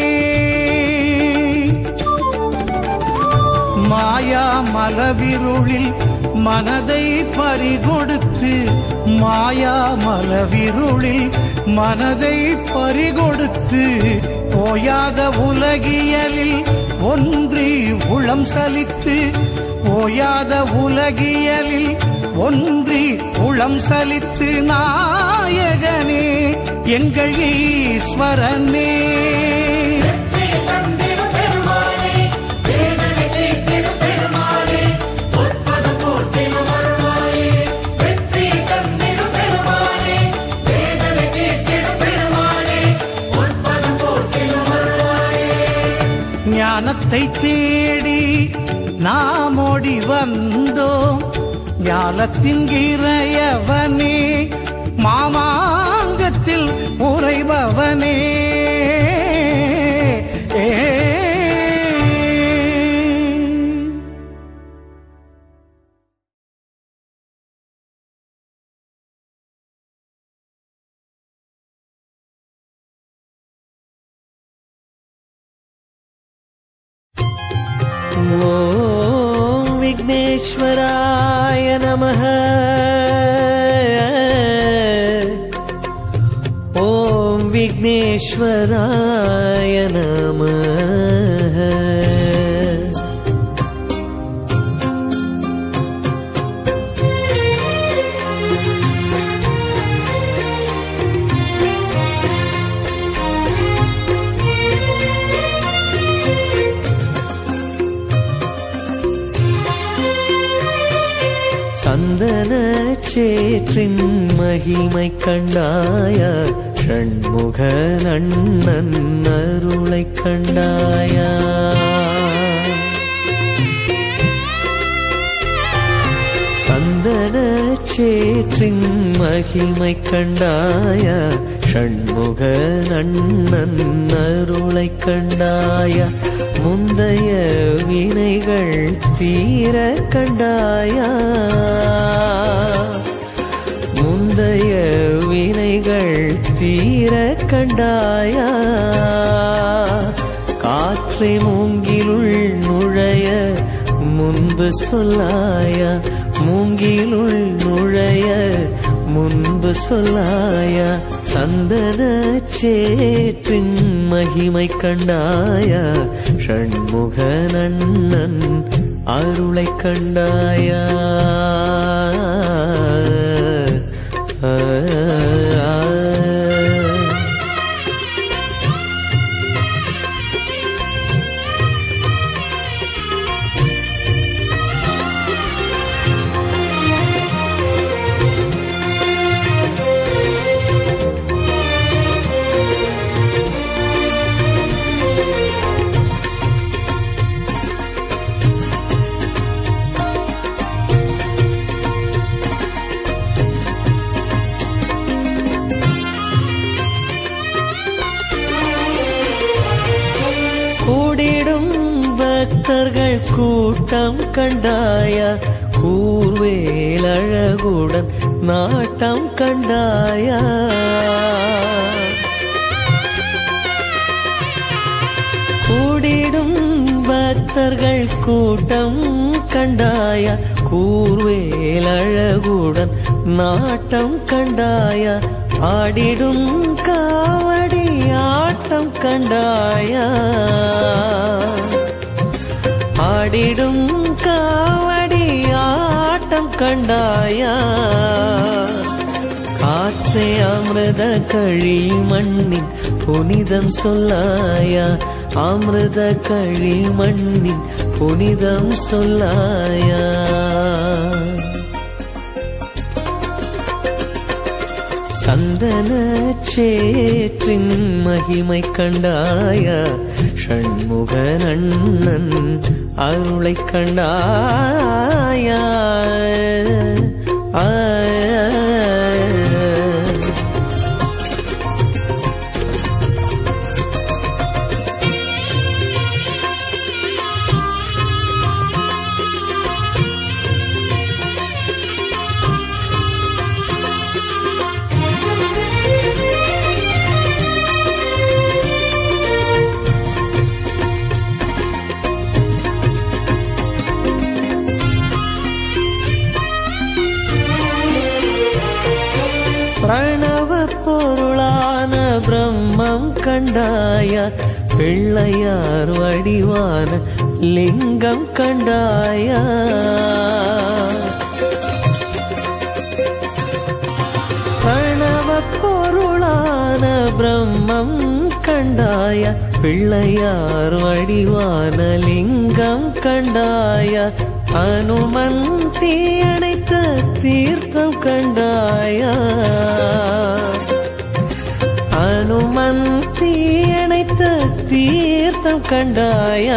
[SPEAKER 7] மாயா மலவிருளில் மனதை பறிகொடுத்து மாயா மலவிருளில் மனதை பறிகொடுத்து ஓயாத உலகியலில் ஒன்றி உளம் சலித்து ஓயாத உலகியலில் ஒன்றி உளம் சலித்து நாயகனே எங்கள் ஈஸ்வரனே
[SPEAKER 3] வெற்றி தந்திடும் பெருமானே வேதனை தீர்த்திடும் பெருமானே பொற்பதம் போற்றிடும் அருள்வாயே வெற்றி தந்திடும் பெருமானே வேதனை தீர்த்திடும் பெருமானே பொற்பதம் போற்றிடும் அருள்வாயே
[SPEAKER 7] ஞானத்தை தேடி நாம் ஓடி வந்தோம் ஞானத்தின் இறையவனே மாமாங்கத்தில் உறைபவனே ஏ
[SPEAKER 8] ॐ विघ्नेश्वराय नमः ॐ विघ्नेश्वराय नमः சந்தன சேற்றின் மகிமை கண்டாய ஷண்முக நன்னன் அருளை கண்டாயா சந்தன சேற்றின் மகிமை கண்டாய ஷண்முக நன்னன் அருளை கண்டாய முந்தைய வினைகள் தீர கண்டாயா முந்தைய வினைகள் தீர கண்டாயா காற்றை மூங்கிலுள் நுழைய முன்பு சொல்லாயா மூங்கிலுள் நுழைய முன்பு சொல்லாயா சந்தன சேற்றின் மகிமை கண்டாயா ஷண்முக நன்னன் அருளை கண்டாயா ஆ, ஆ, ஆ. கூடிடும் பக்தர்கள் கூட்டம் கண்டாயா கூர்வேல் அழகுடன் நாட்டம் கண்டாயா கூடிடும் பக்தர்கள் கூட்டம் கண்டாயா கூர்வேலழகுடன் நாட்டம் கண்டாயா ஆடிடும் காவடி ஆட்டம் கண்டாயா ஆடிடும் காவடி ஆட்டம் கண்டாயா காற்றை அமிர்த கழி மண்ணின் புனிதம் சொல்லாயா அமிர்த கழி மண்ணின் புனிதம் சொல்லாயா சந்தன சேற்றின் மகிமை கண்டாயா ஷண்முகன் அண்ணன் அருளை கண்டாயா ஆ பிரணவ பொருளான பிரம்மம் கண்டாய பிள்ளையார் வடிவான லிங்கம் கண்டாயா பிரணவ பொருளான பிரம்மம் கண்டாய பிள்ளையார் வடிவான லிங்கம் கண்டாய அனுமன் தீயணைத்த தீர்த்தம் கண்டாயா அனுமன் தீயணைத்த தீர்த்தம் கண்டாயா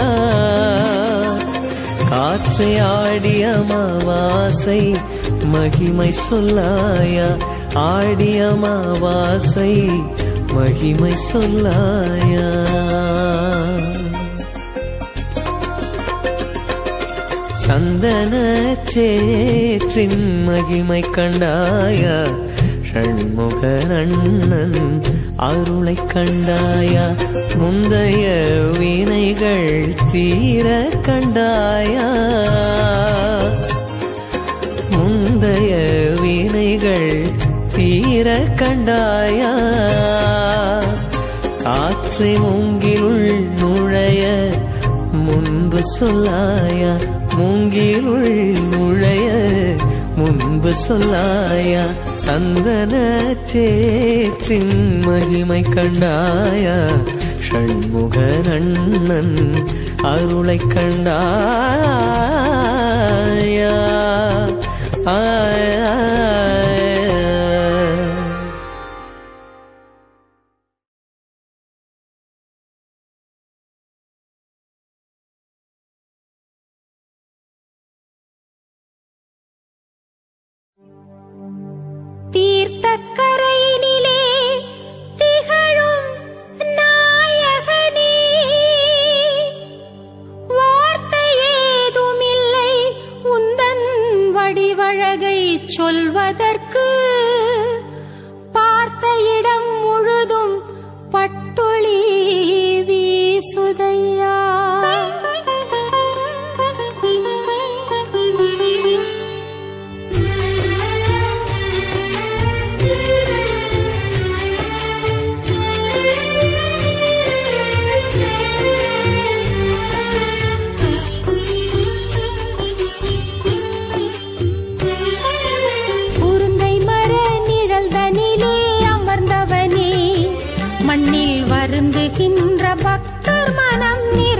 [SPEAKER 8] காற்றை ஆடிய மாவாசை மகிமை சொல்லாயா ஆடிய மாவாசை மகிமை சொல்லாயா சந்தன சேற்றின் மகிமை கண்டாயா ஷண்முகன் அண்ணன் அருளை கண்டாயா முந்தைய வினைகள் தீர கண்டாயா முந்தைய வினைகள் தீர கண்டாயா காற்றை மூங்கிலுள் நுழைய முன்பு சொல்லாயா மூங்கிலுள் நுழைய முன்பு சொல்லாயா சந்தன சேற்றின் மகிமை கண்டாயா ஷண்முகன் அண்ணன் அருளை கண்டாயா ஆ
[SPEAKER 6] தீர்த்தக்கரையினிலே திகழும் நாயகனே வார்த்தை ஏதுமில்லை உந்தன் வடிவழகை சொல்வதற்கு பார்த்த இடம் முழுதும் பட்டொளி வீசுதையா குருந்தை மர நிழல் தனிலே அமர்ந்தவனே மண்ணில் வருந்துகின்ற பக்தர் மனம் நிறை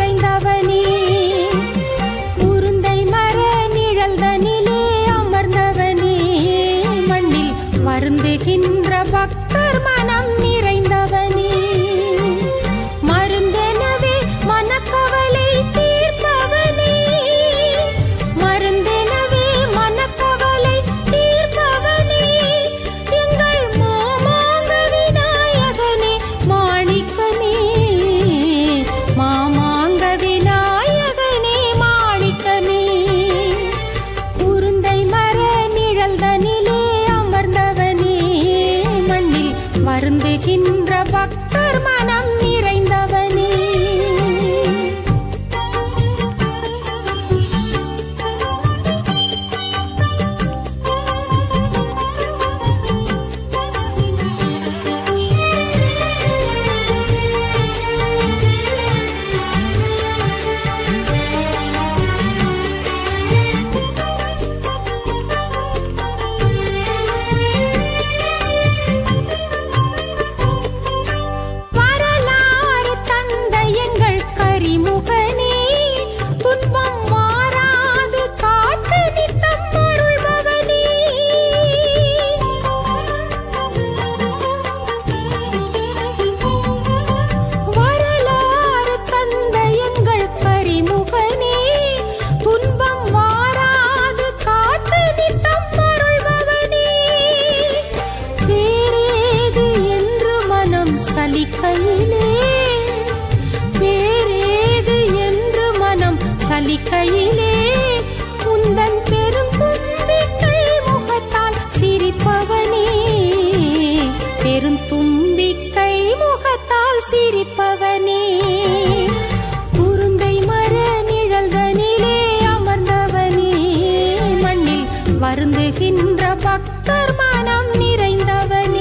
[SPEAKER 6] பலிக்கையிலே உந்தன் பெரும் தும்பிக்கை முகத்தால் சிரிப்பவனே பெரும் தும்பிக்கை முகத்தால் சிரிப்பவனே குருந்தை மர நிழல்தனிலே அமர்ந்தவனே மண்ணில் வருந்துகின்ற பக்தர் மனம் நிறைந்தவனே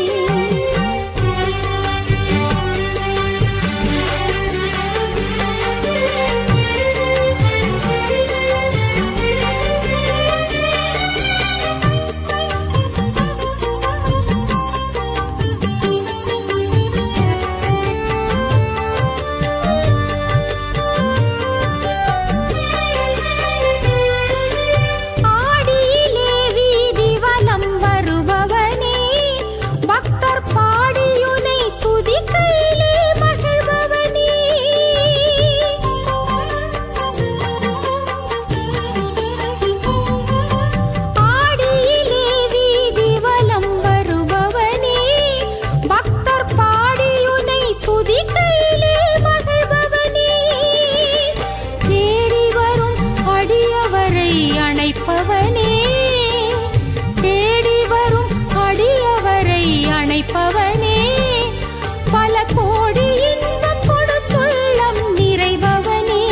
[SPEAKER 6] ஆடியிலே வீதி வலம் வருபவனே பக்தர் பாடியுனை துதிக்கையிலே மகிழ்பவனே ஆடியிலே வீதி வலம் வருபவனே பக்தர் பாடியுனை துதிக்கையிலே மகிழ்பவனே தேடி வரும் அடியவரை அணைப்பவனே தேடி வரும் அடியவரை அணைப்பவனே பல கோடி இன்பம் கொடுத்துள்ளம் நிறைபவனே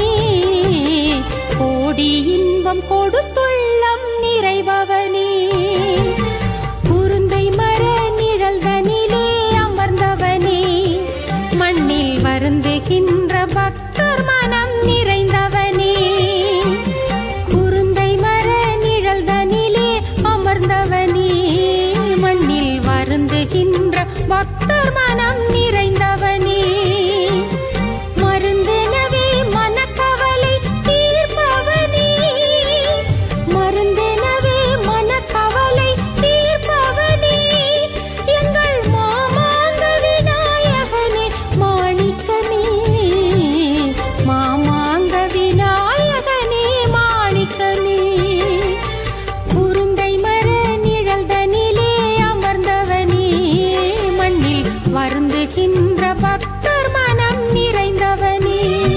[SPEAKER 6] கோடி இன்பம் கொடுத்துள்ளம் நிறைபவனே குருந்தை மர நிழல்தனிலே அமர்ந்தவனே மண்ணில் வருந்துகின்ற பக்தர் மனம் நிறைந்தவனே குருந்தை மர நிழல்தனிலே அமர்ந்தவனே மண்ணில் வருந்துகின்ற பக்தர் மனம் நிறைந்தவனே மருந்தெனவே மனக்கவலை தீர்ப்பவனே மருந்தெனவே மனக்கவலை தீர்ப்பவனே எங்கள் மாமாங்க விநாயகனே மாணிக்கமே மாமாங்க விநாயகனே மாணிக்கமே குருந்தை மர நிழல்தனிலே அமர்ந்தவனே மண்ணில் வருந்துகின்ற பக்தர் மனம் நிறைந்தவனே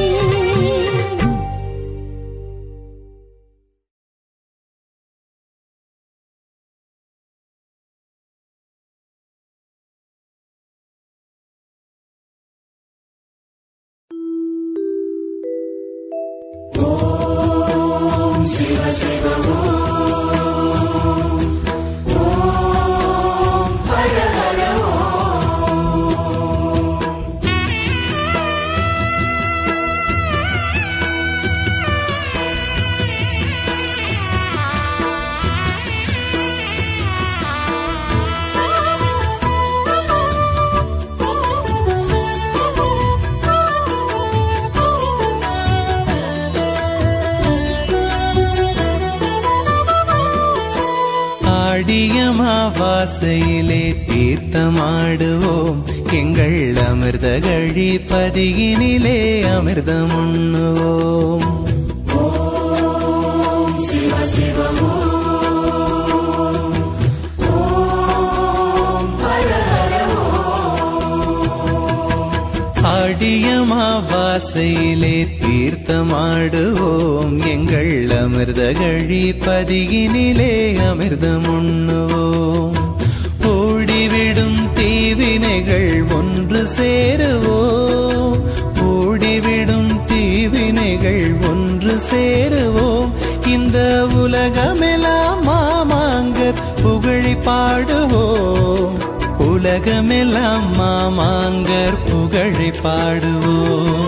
[SPEAKER 8] ஆடியமாவாசையிலே தீர்த்தமாடுவோம் எங்கள் அமிர்த கழி பதியினிலே அமிர்தம் உண்ணுவோம் ஆடியமாவாசையிலே தீர்த்தமாடுவோம் எங்கள் அமிர்த கழி பதியினிலே அமிர்தம் உண்ணுவோம் ஓடிவிடும் தீவினைகள் ஒன்று சேருவோம் ஓடிவிடும் தீவினைகள் ஒன்று சேருவோம் இந்த உலகமெல்லாம் மாமாங்கர் புகழி பாடுவோம் உலகமெல்லாம் மாமாங்கர் புகழி பாடுவோம்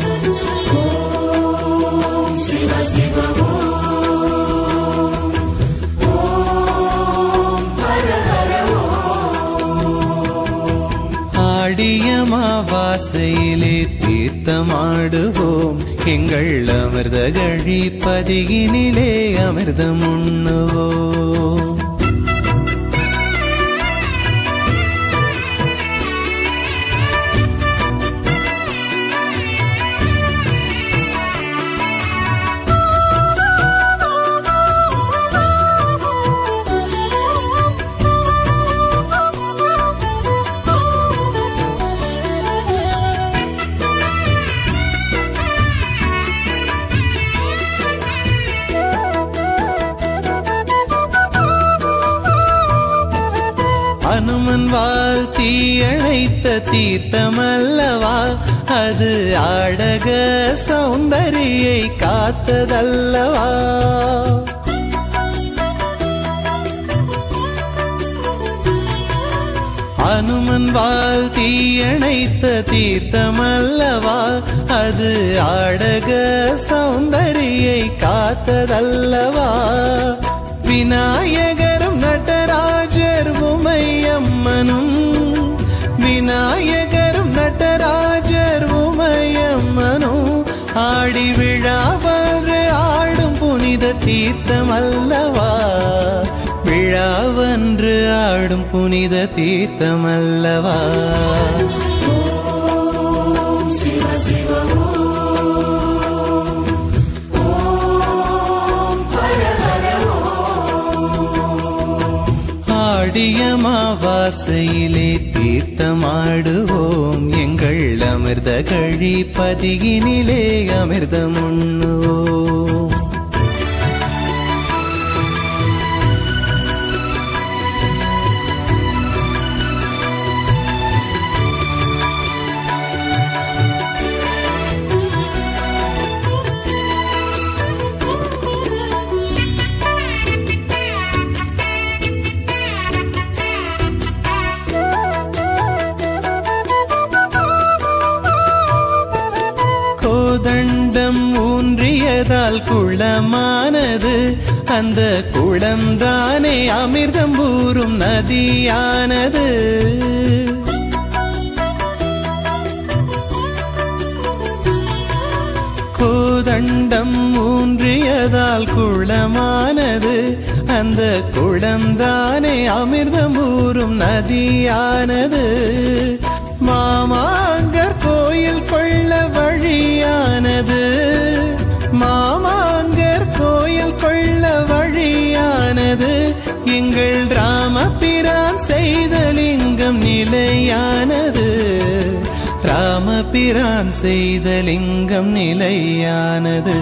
[SPEAKER 8] ஆடியமாவாசையிலே தீர்த்தமாடுவோம் எங்கள் அமிர்த கழி பதியினிலே அமிர்தம் உண்ணுவோம் அனுமன் வால் தீயணைத்த தீர்த்தமல்லவா அது ஆடக சௌந்தரியை காத்ததல்லவா அனுமன் வால் தீயணைத்த தீர்த்தமல்லவா அது ஆடக சௌந்தரியை காத்ததல்லவா விநாயகரும் நடராஜர் உமையம்மனும் விநாயகரும் நடராஜர் உமையம்மனும் ஆடி விழாவன்று ஆடும் புனித தீர்த்தம் அல்லவா விழாவன்று ஆடும் புனித தீர்த்தம் அல்லவா ஆடிய மாவாசையிலே தீர்த்தமாடுவோம் எங்கள் அமிர்த கழி பதிகினிலே அமிர்தம் உண்ணுவோம் கோதண்டம் ஊன்றியதால் குளமானது அந்த குளம்தானே அமிர்தம் ஊறும் நதியானது கோதண்டம் ஊன்றியதால் குளமானது அந்த குளம்தானே அமிர்தம் ஊறும் நதியானது மாமாங்கர் கோயில் கொள்ள வழியானது மாமாங்கர் கோயில் கொள்ள வழியானது எங்கள் ராமபிரான் செய்த லிங்கம் நிலையானது ராமபிரான் செய்த லிங்கம் நிலையானது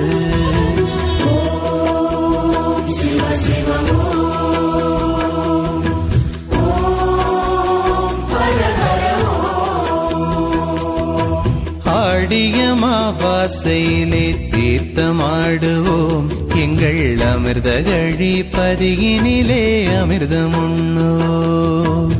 [SPEAKER 8] ஆடிய மாவாசையிலே தீர்த்தமாடுவோம் எங்கள் அமிர்த கழி பதியினிலே அமிர்தம் உண்ணுவோம்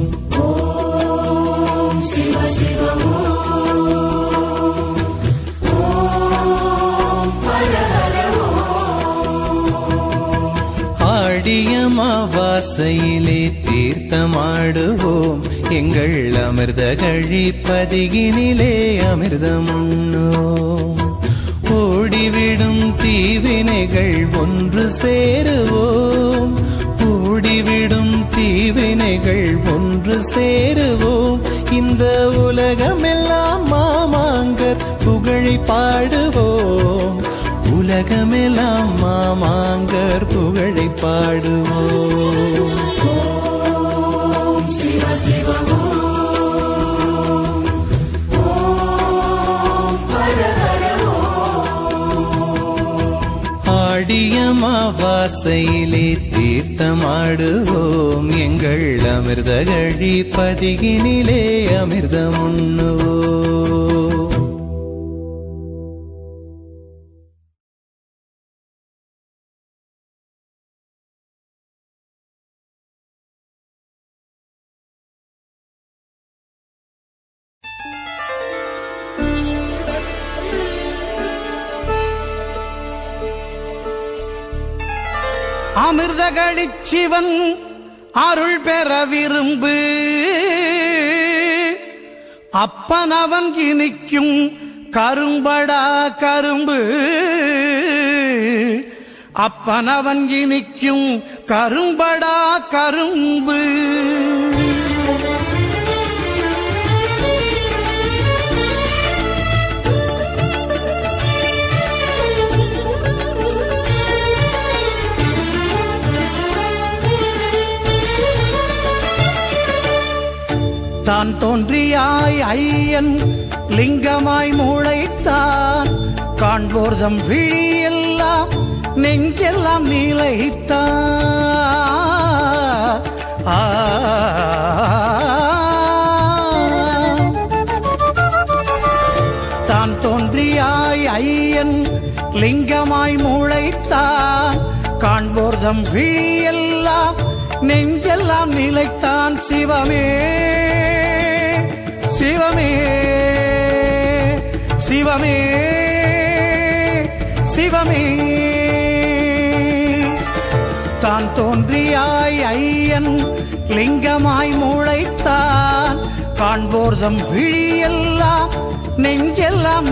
[SPEAKER 8] ஆடிய மாவாசையிலே தீர்த்தமாடுவோம் எங்கள் அமிர்த கழி பதிகினிலே அமிர்தம் உண்ணுவோம் ஓடிவிடும் தீவினைகள் ஒன்று சேருவோம் ஓடிவிடும் தீவினைகள் ஒன்று சேருவோம் இந்த உலகமெல்லாம் மாமாங்கர் புகழை பாடுவோம் உலகமெல்லாம் மாமாங்கர் புகழை பாடுவோம் ஆடிய மாவாசையிலே தீர்த்தமாடுவோம் எங்கள் அமிர்த கழி பதிகினிலே அமிர்தம் உண்ணுவோம்
[SPEAKER 7] அமிர்தகளிச் சிவன் அருள் பெற விரும்பு அப்பனவன் இனிக்கும் கரும்படா கரும்பு அப்பனவன் இனிக்கும் கரும்படா கரும்பு தான் தோன்றியாய் ஐயன் லிங்கமாய் மூளைத்தான் காண்போர்தம் விழியெல்லாம் நெஞ்செல்லாம் நீலைத்தான் ஆ தான் தோன்றியாய் ஐயன் லிங்கமாய் முளைத்தான் காண்போர்தம் விழியெல்லாம் நெஞ்செல்லாம் நிலைத்தான் சிவமே சிவமே சிவமே சிவமே தான் தோன்றியாய் ஐயன் லிங்கமாய் முளைத்தான் காண்போர்தம் விழியெல்லாம் நெஞ்செல்லாம்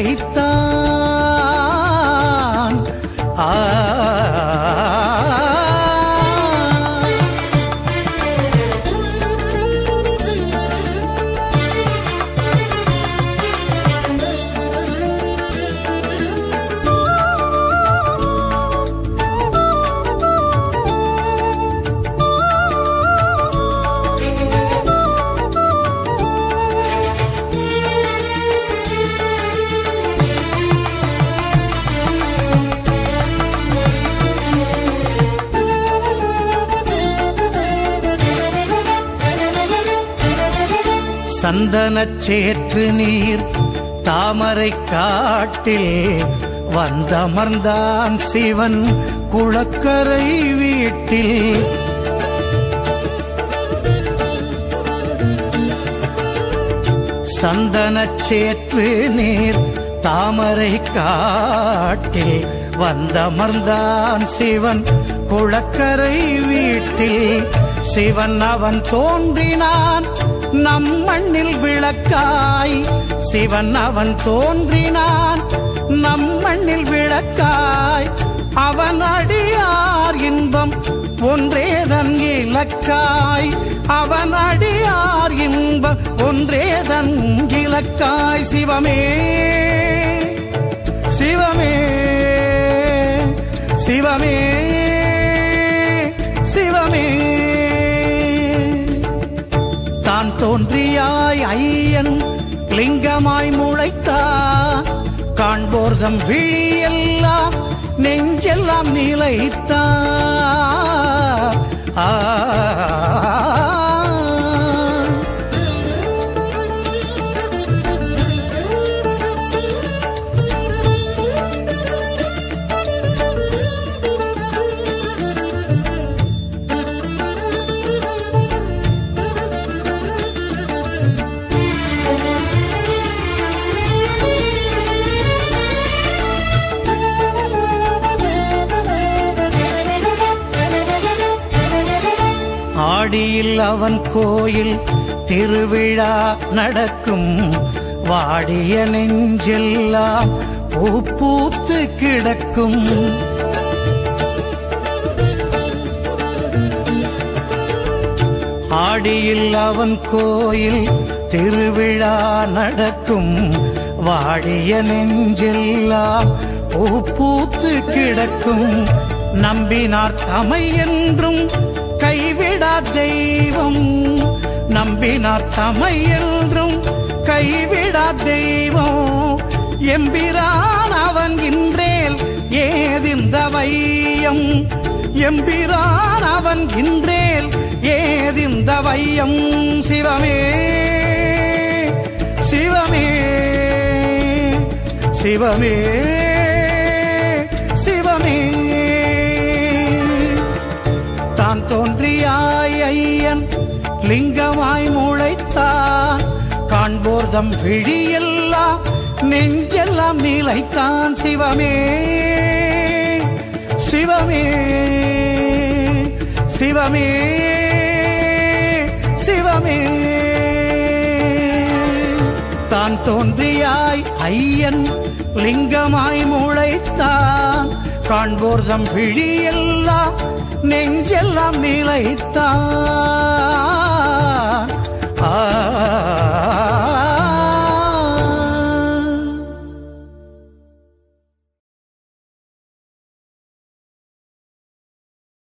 [SPEAKER 7] நிலைத்தான் ஆ சந்தனச் சேற்று நீர் தாமரை காட்டில் வந்தமர்ந்தான் சிவன் குளக்கரை வீட்டில் சந்தனச் சேற்று நீர் தாமரை காட்டில் வந்தமர்ந்தான் சிவன் குளக்கரை வீட்டில் சிவன் அவன் தோன்றினான் நம் மண்ணில் விளக்காய் சிவன் அவன் தோன்றினான் நம் மண்ணில் விளக்காய் அவன் அடியார் இன்பம் ஒன்றேதன் இலக்காய் அவன் அடியார் இன்பம் ஒன்றேதன் இலக்காய் சிவமே சிவமே சிவமே சிவமே தான் தோன்றியாய் ஐயன் லிங்கமாய் முளைத்தான் காண்போர்தம் விழியெல்லாம் நெஞ்செல்லாம் நிலைத்தான் ஆ ஆடியில் அவன் கோயில் திருவிழா நடக்கும் வாடிய நெஞ்செல்லாம் பூ பூத்து கிடக்கும் ஆடியில் அவன் கோயில் திருவிழா நடக்கும் வாடிய நெஞ்செல்லாம் பூ பூத்து கிடக்கும் நம்பினார் தமை என்றும் கைவிடா தெய்வம் நம்பினார் தமை என்றும் கைவிடா தெய்வம் எம்பிரான் அவன் இன்றேல் ஏதிந்த வையம் எம்பிரான் அவன் இன்றேல் ஏதிந்த வையம் சிவமே சிவமே சிவமே சிவமே தான் தோன்றியாய் ஐயன் லிங்கமாய் முளைத்தான் காண்போர்தம் விழியெல்லாம் நெஞ்செல்லாம் நிலைத்தான் சிவமே சிவமே சிவமே சிவமே தான் தோன்றியாய் ஐயன் லிங்கமாய் முளைத்தான் காண்போர்தம் விழியெல்லாம் நெஞ்செல்லாம் நிலைத்தான்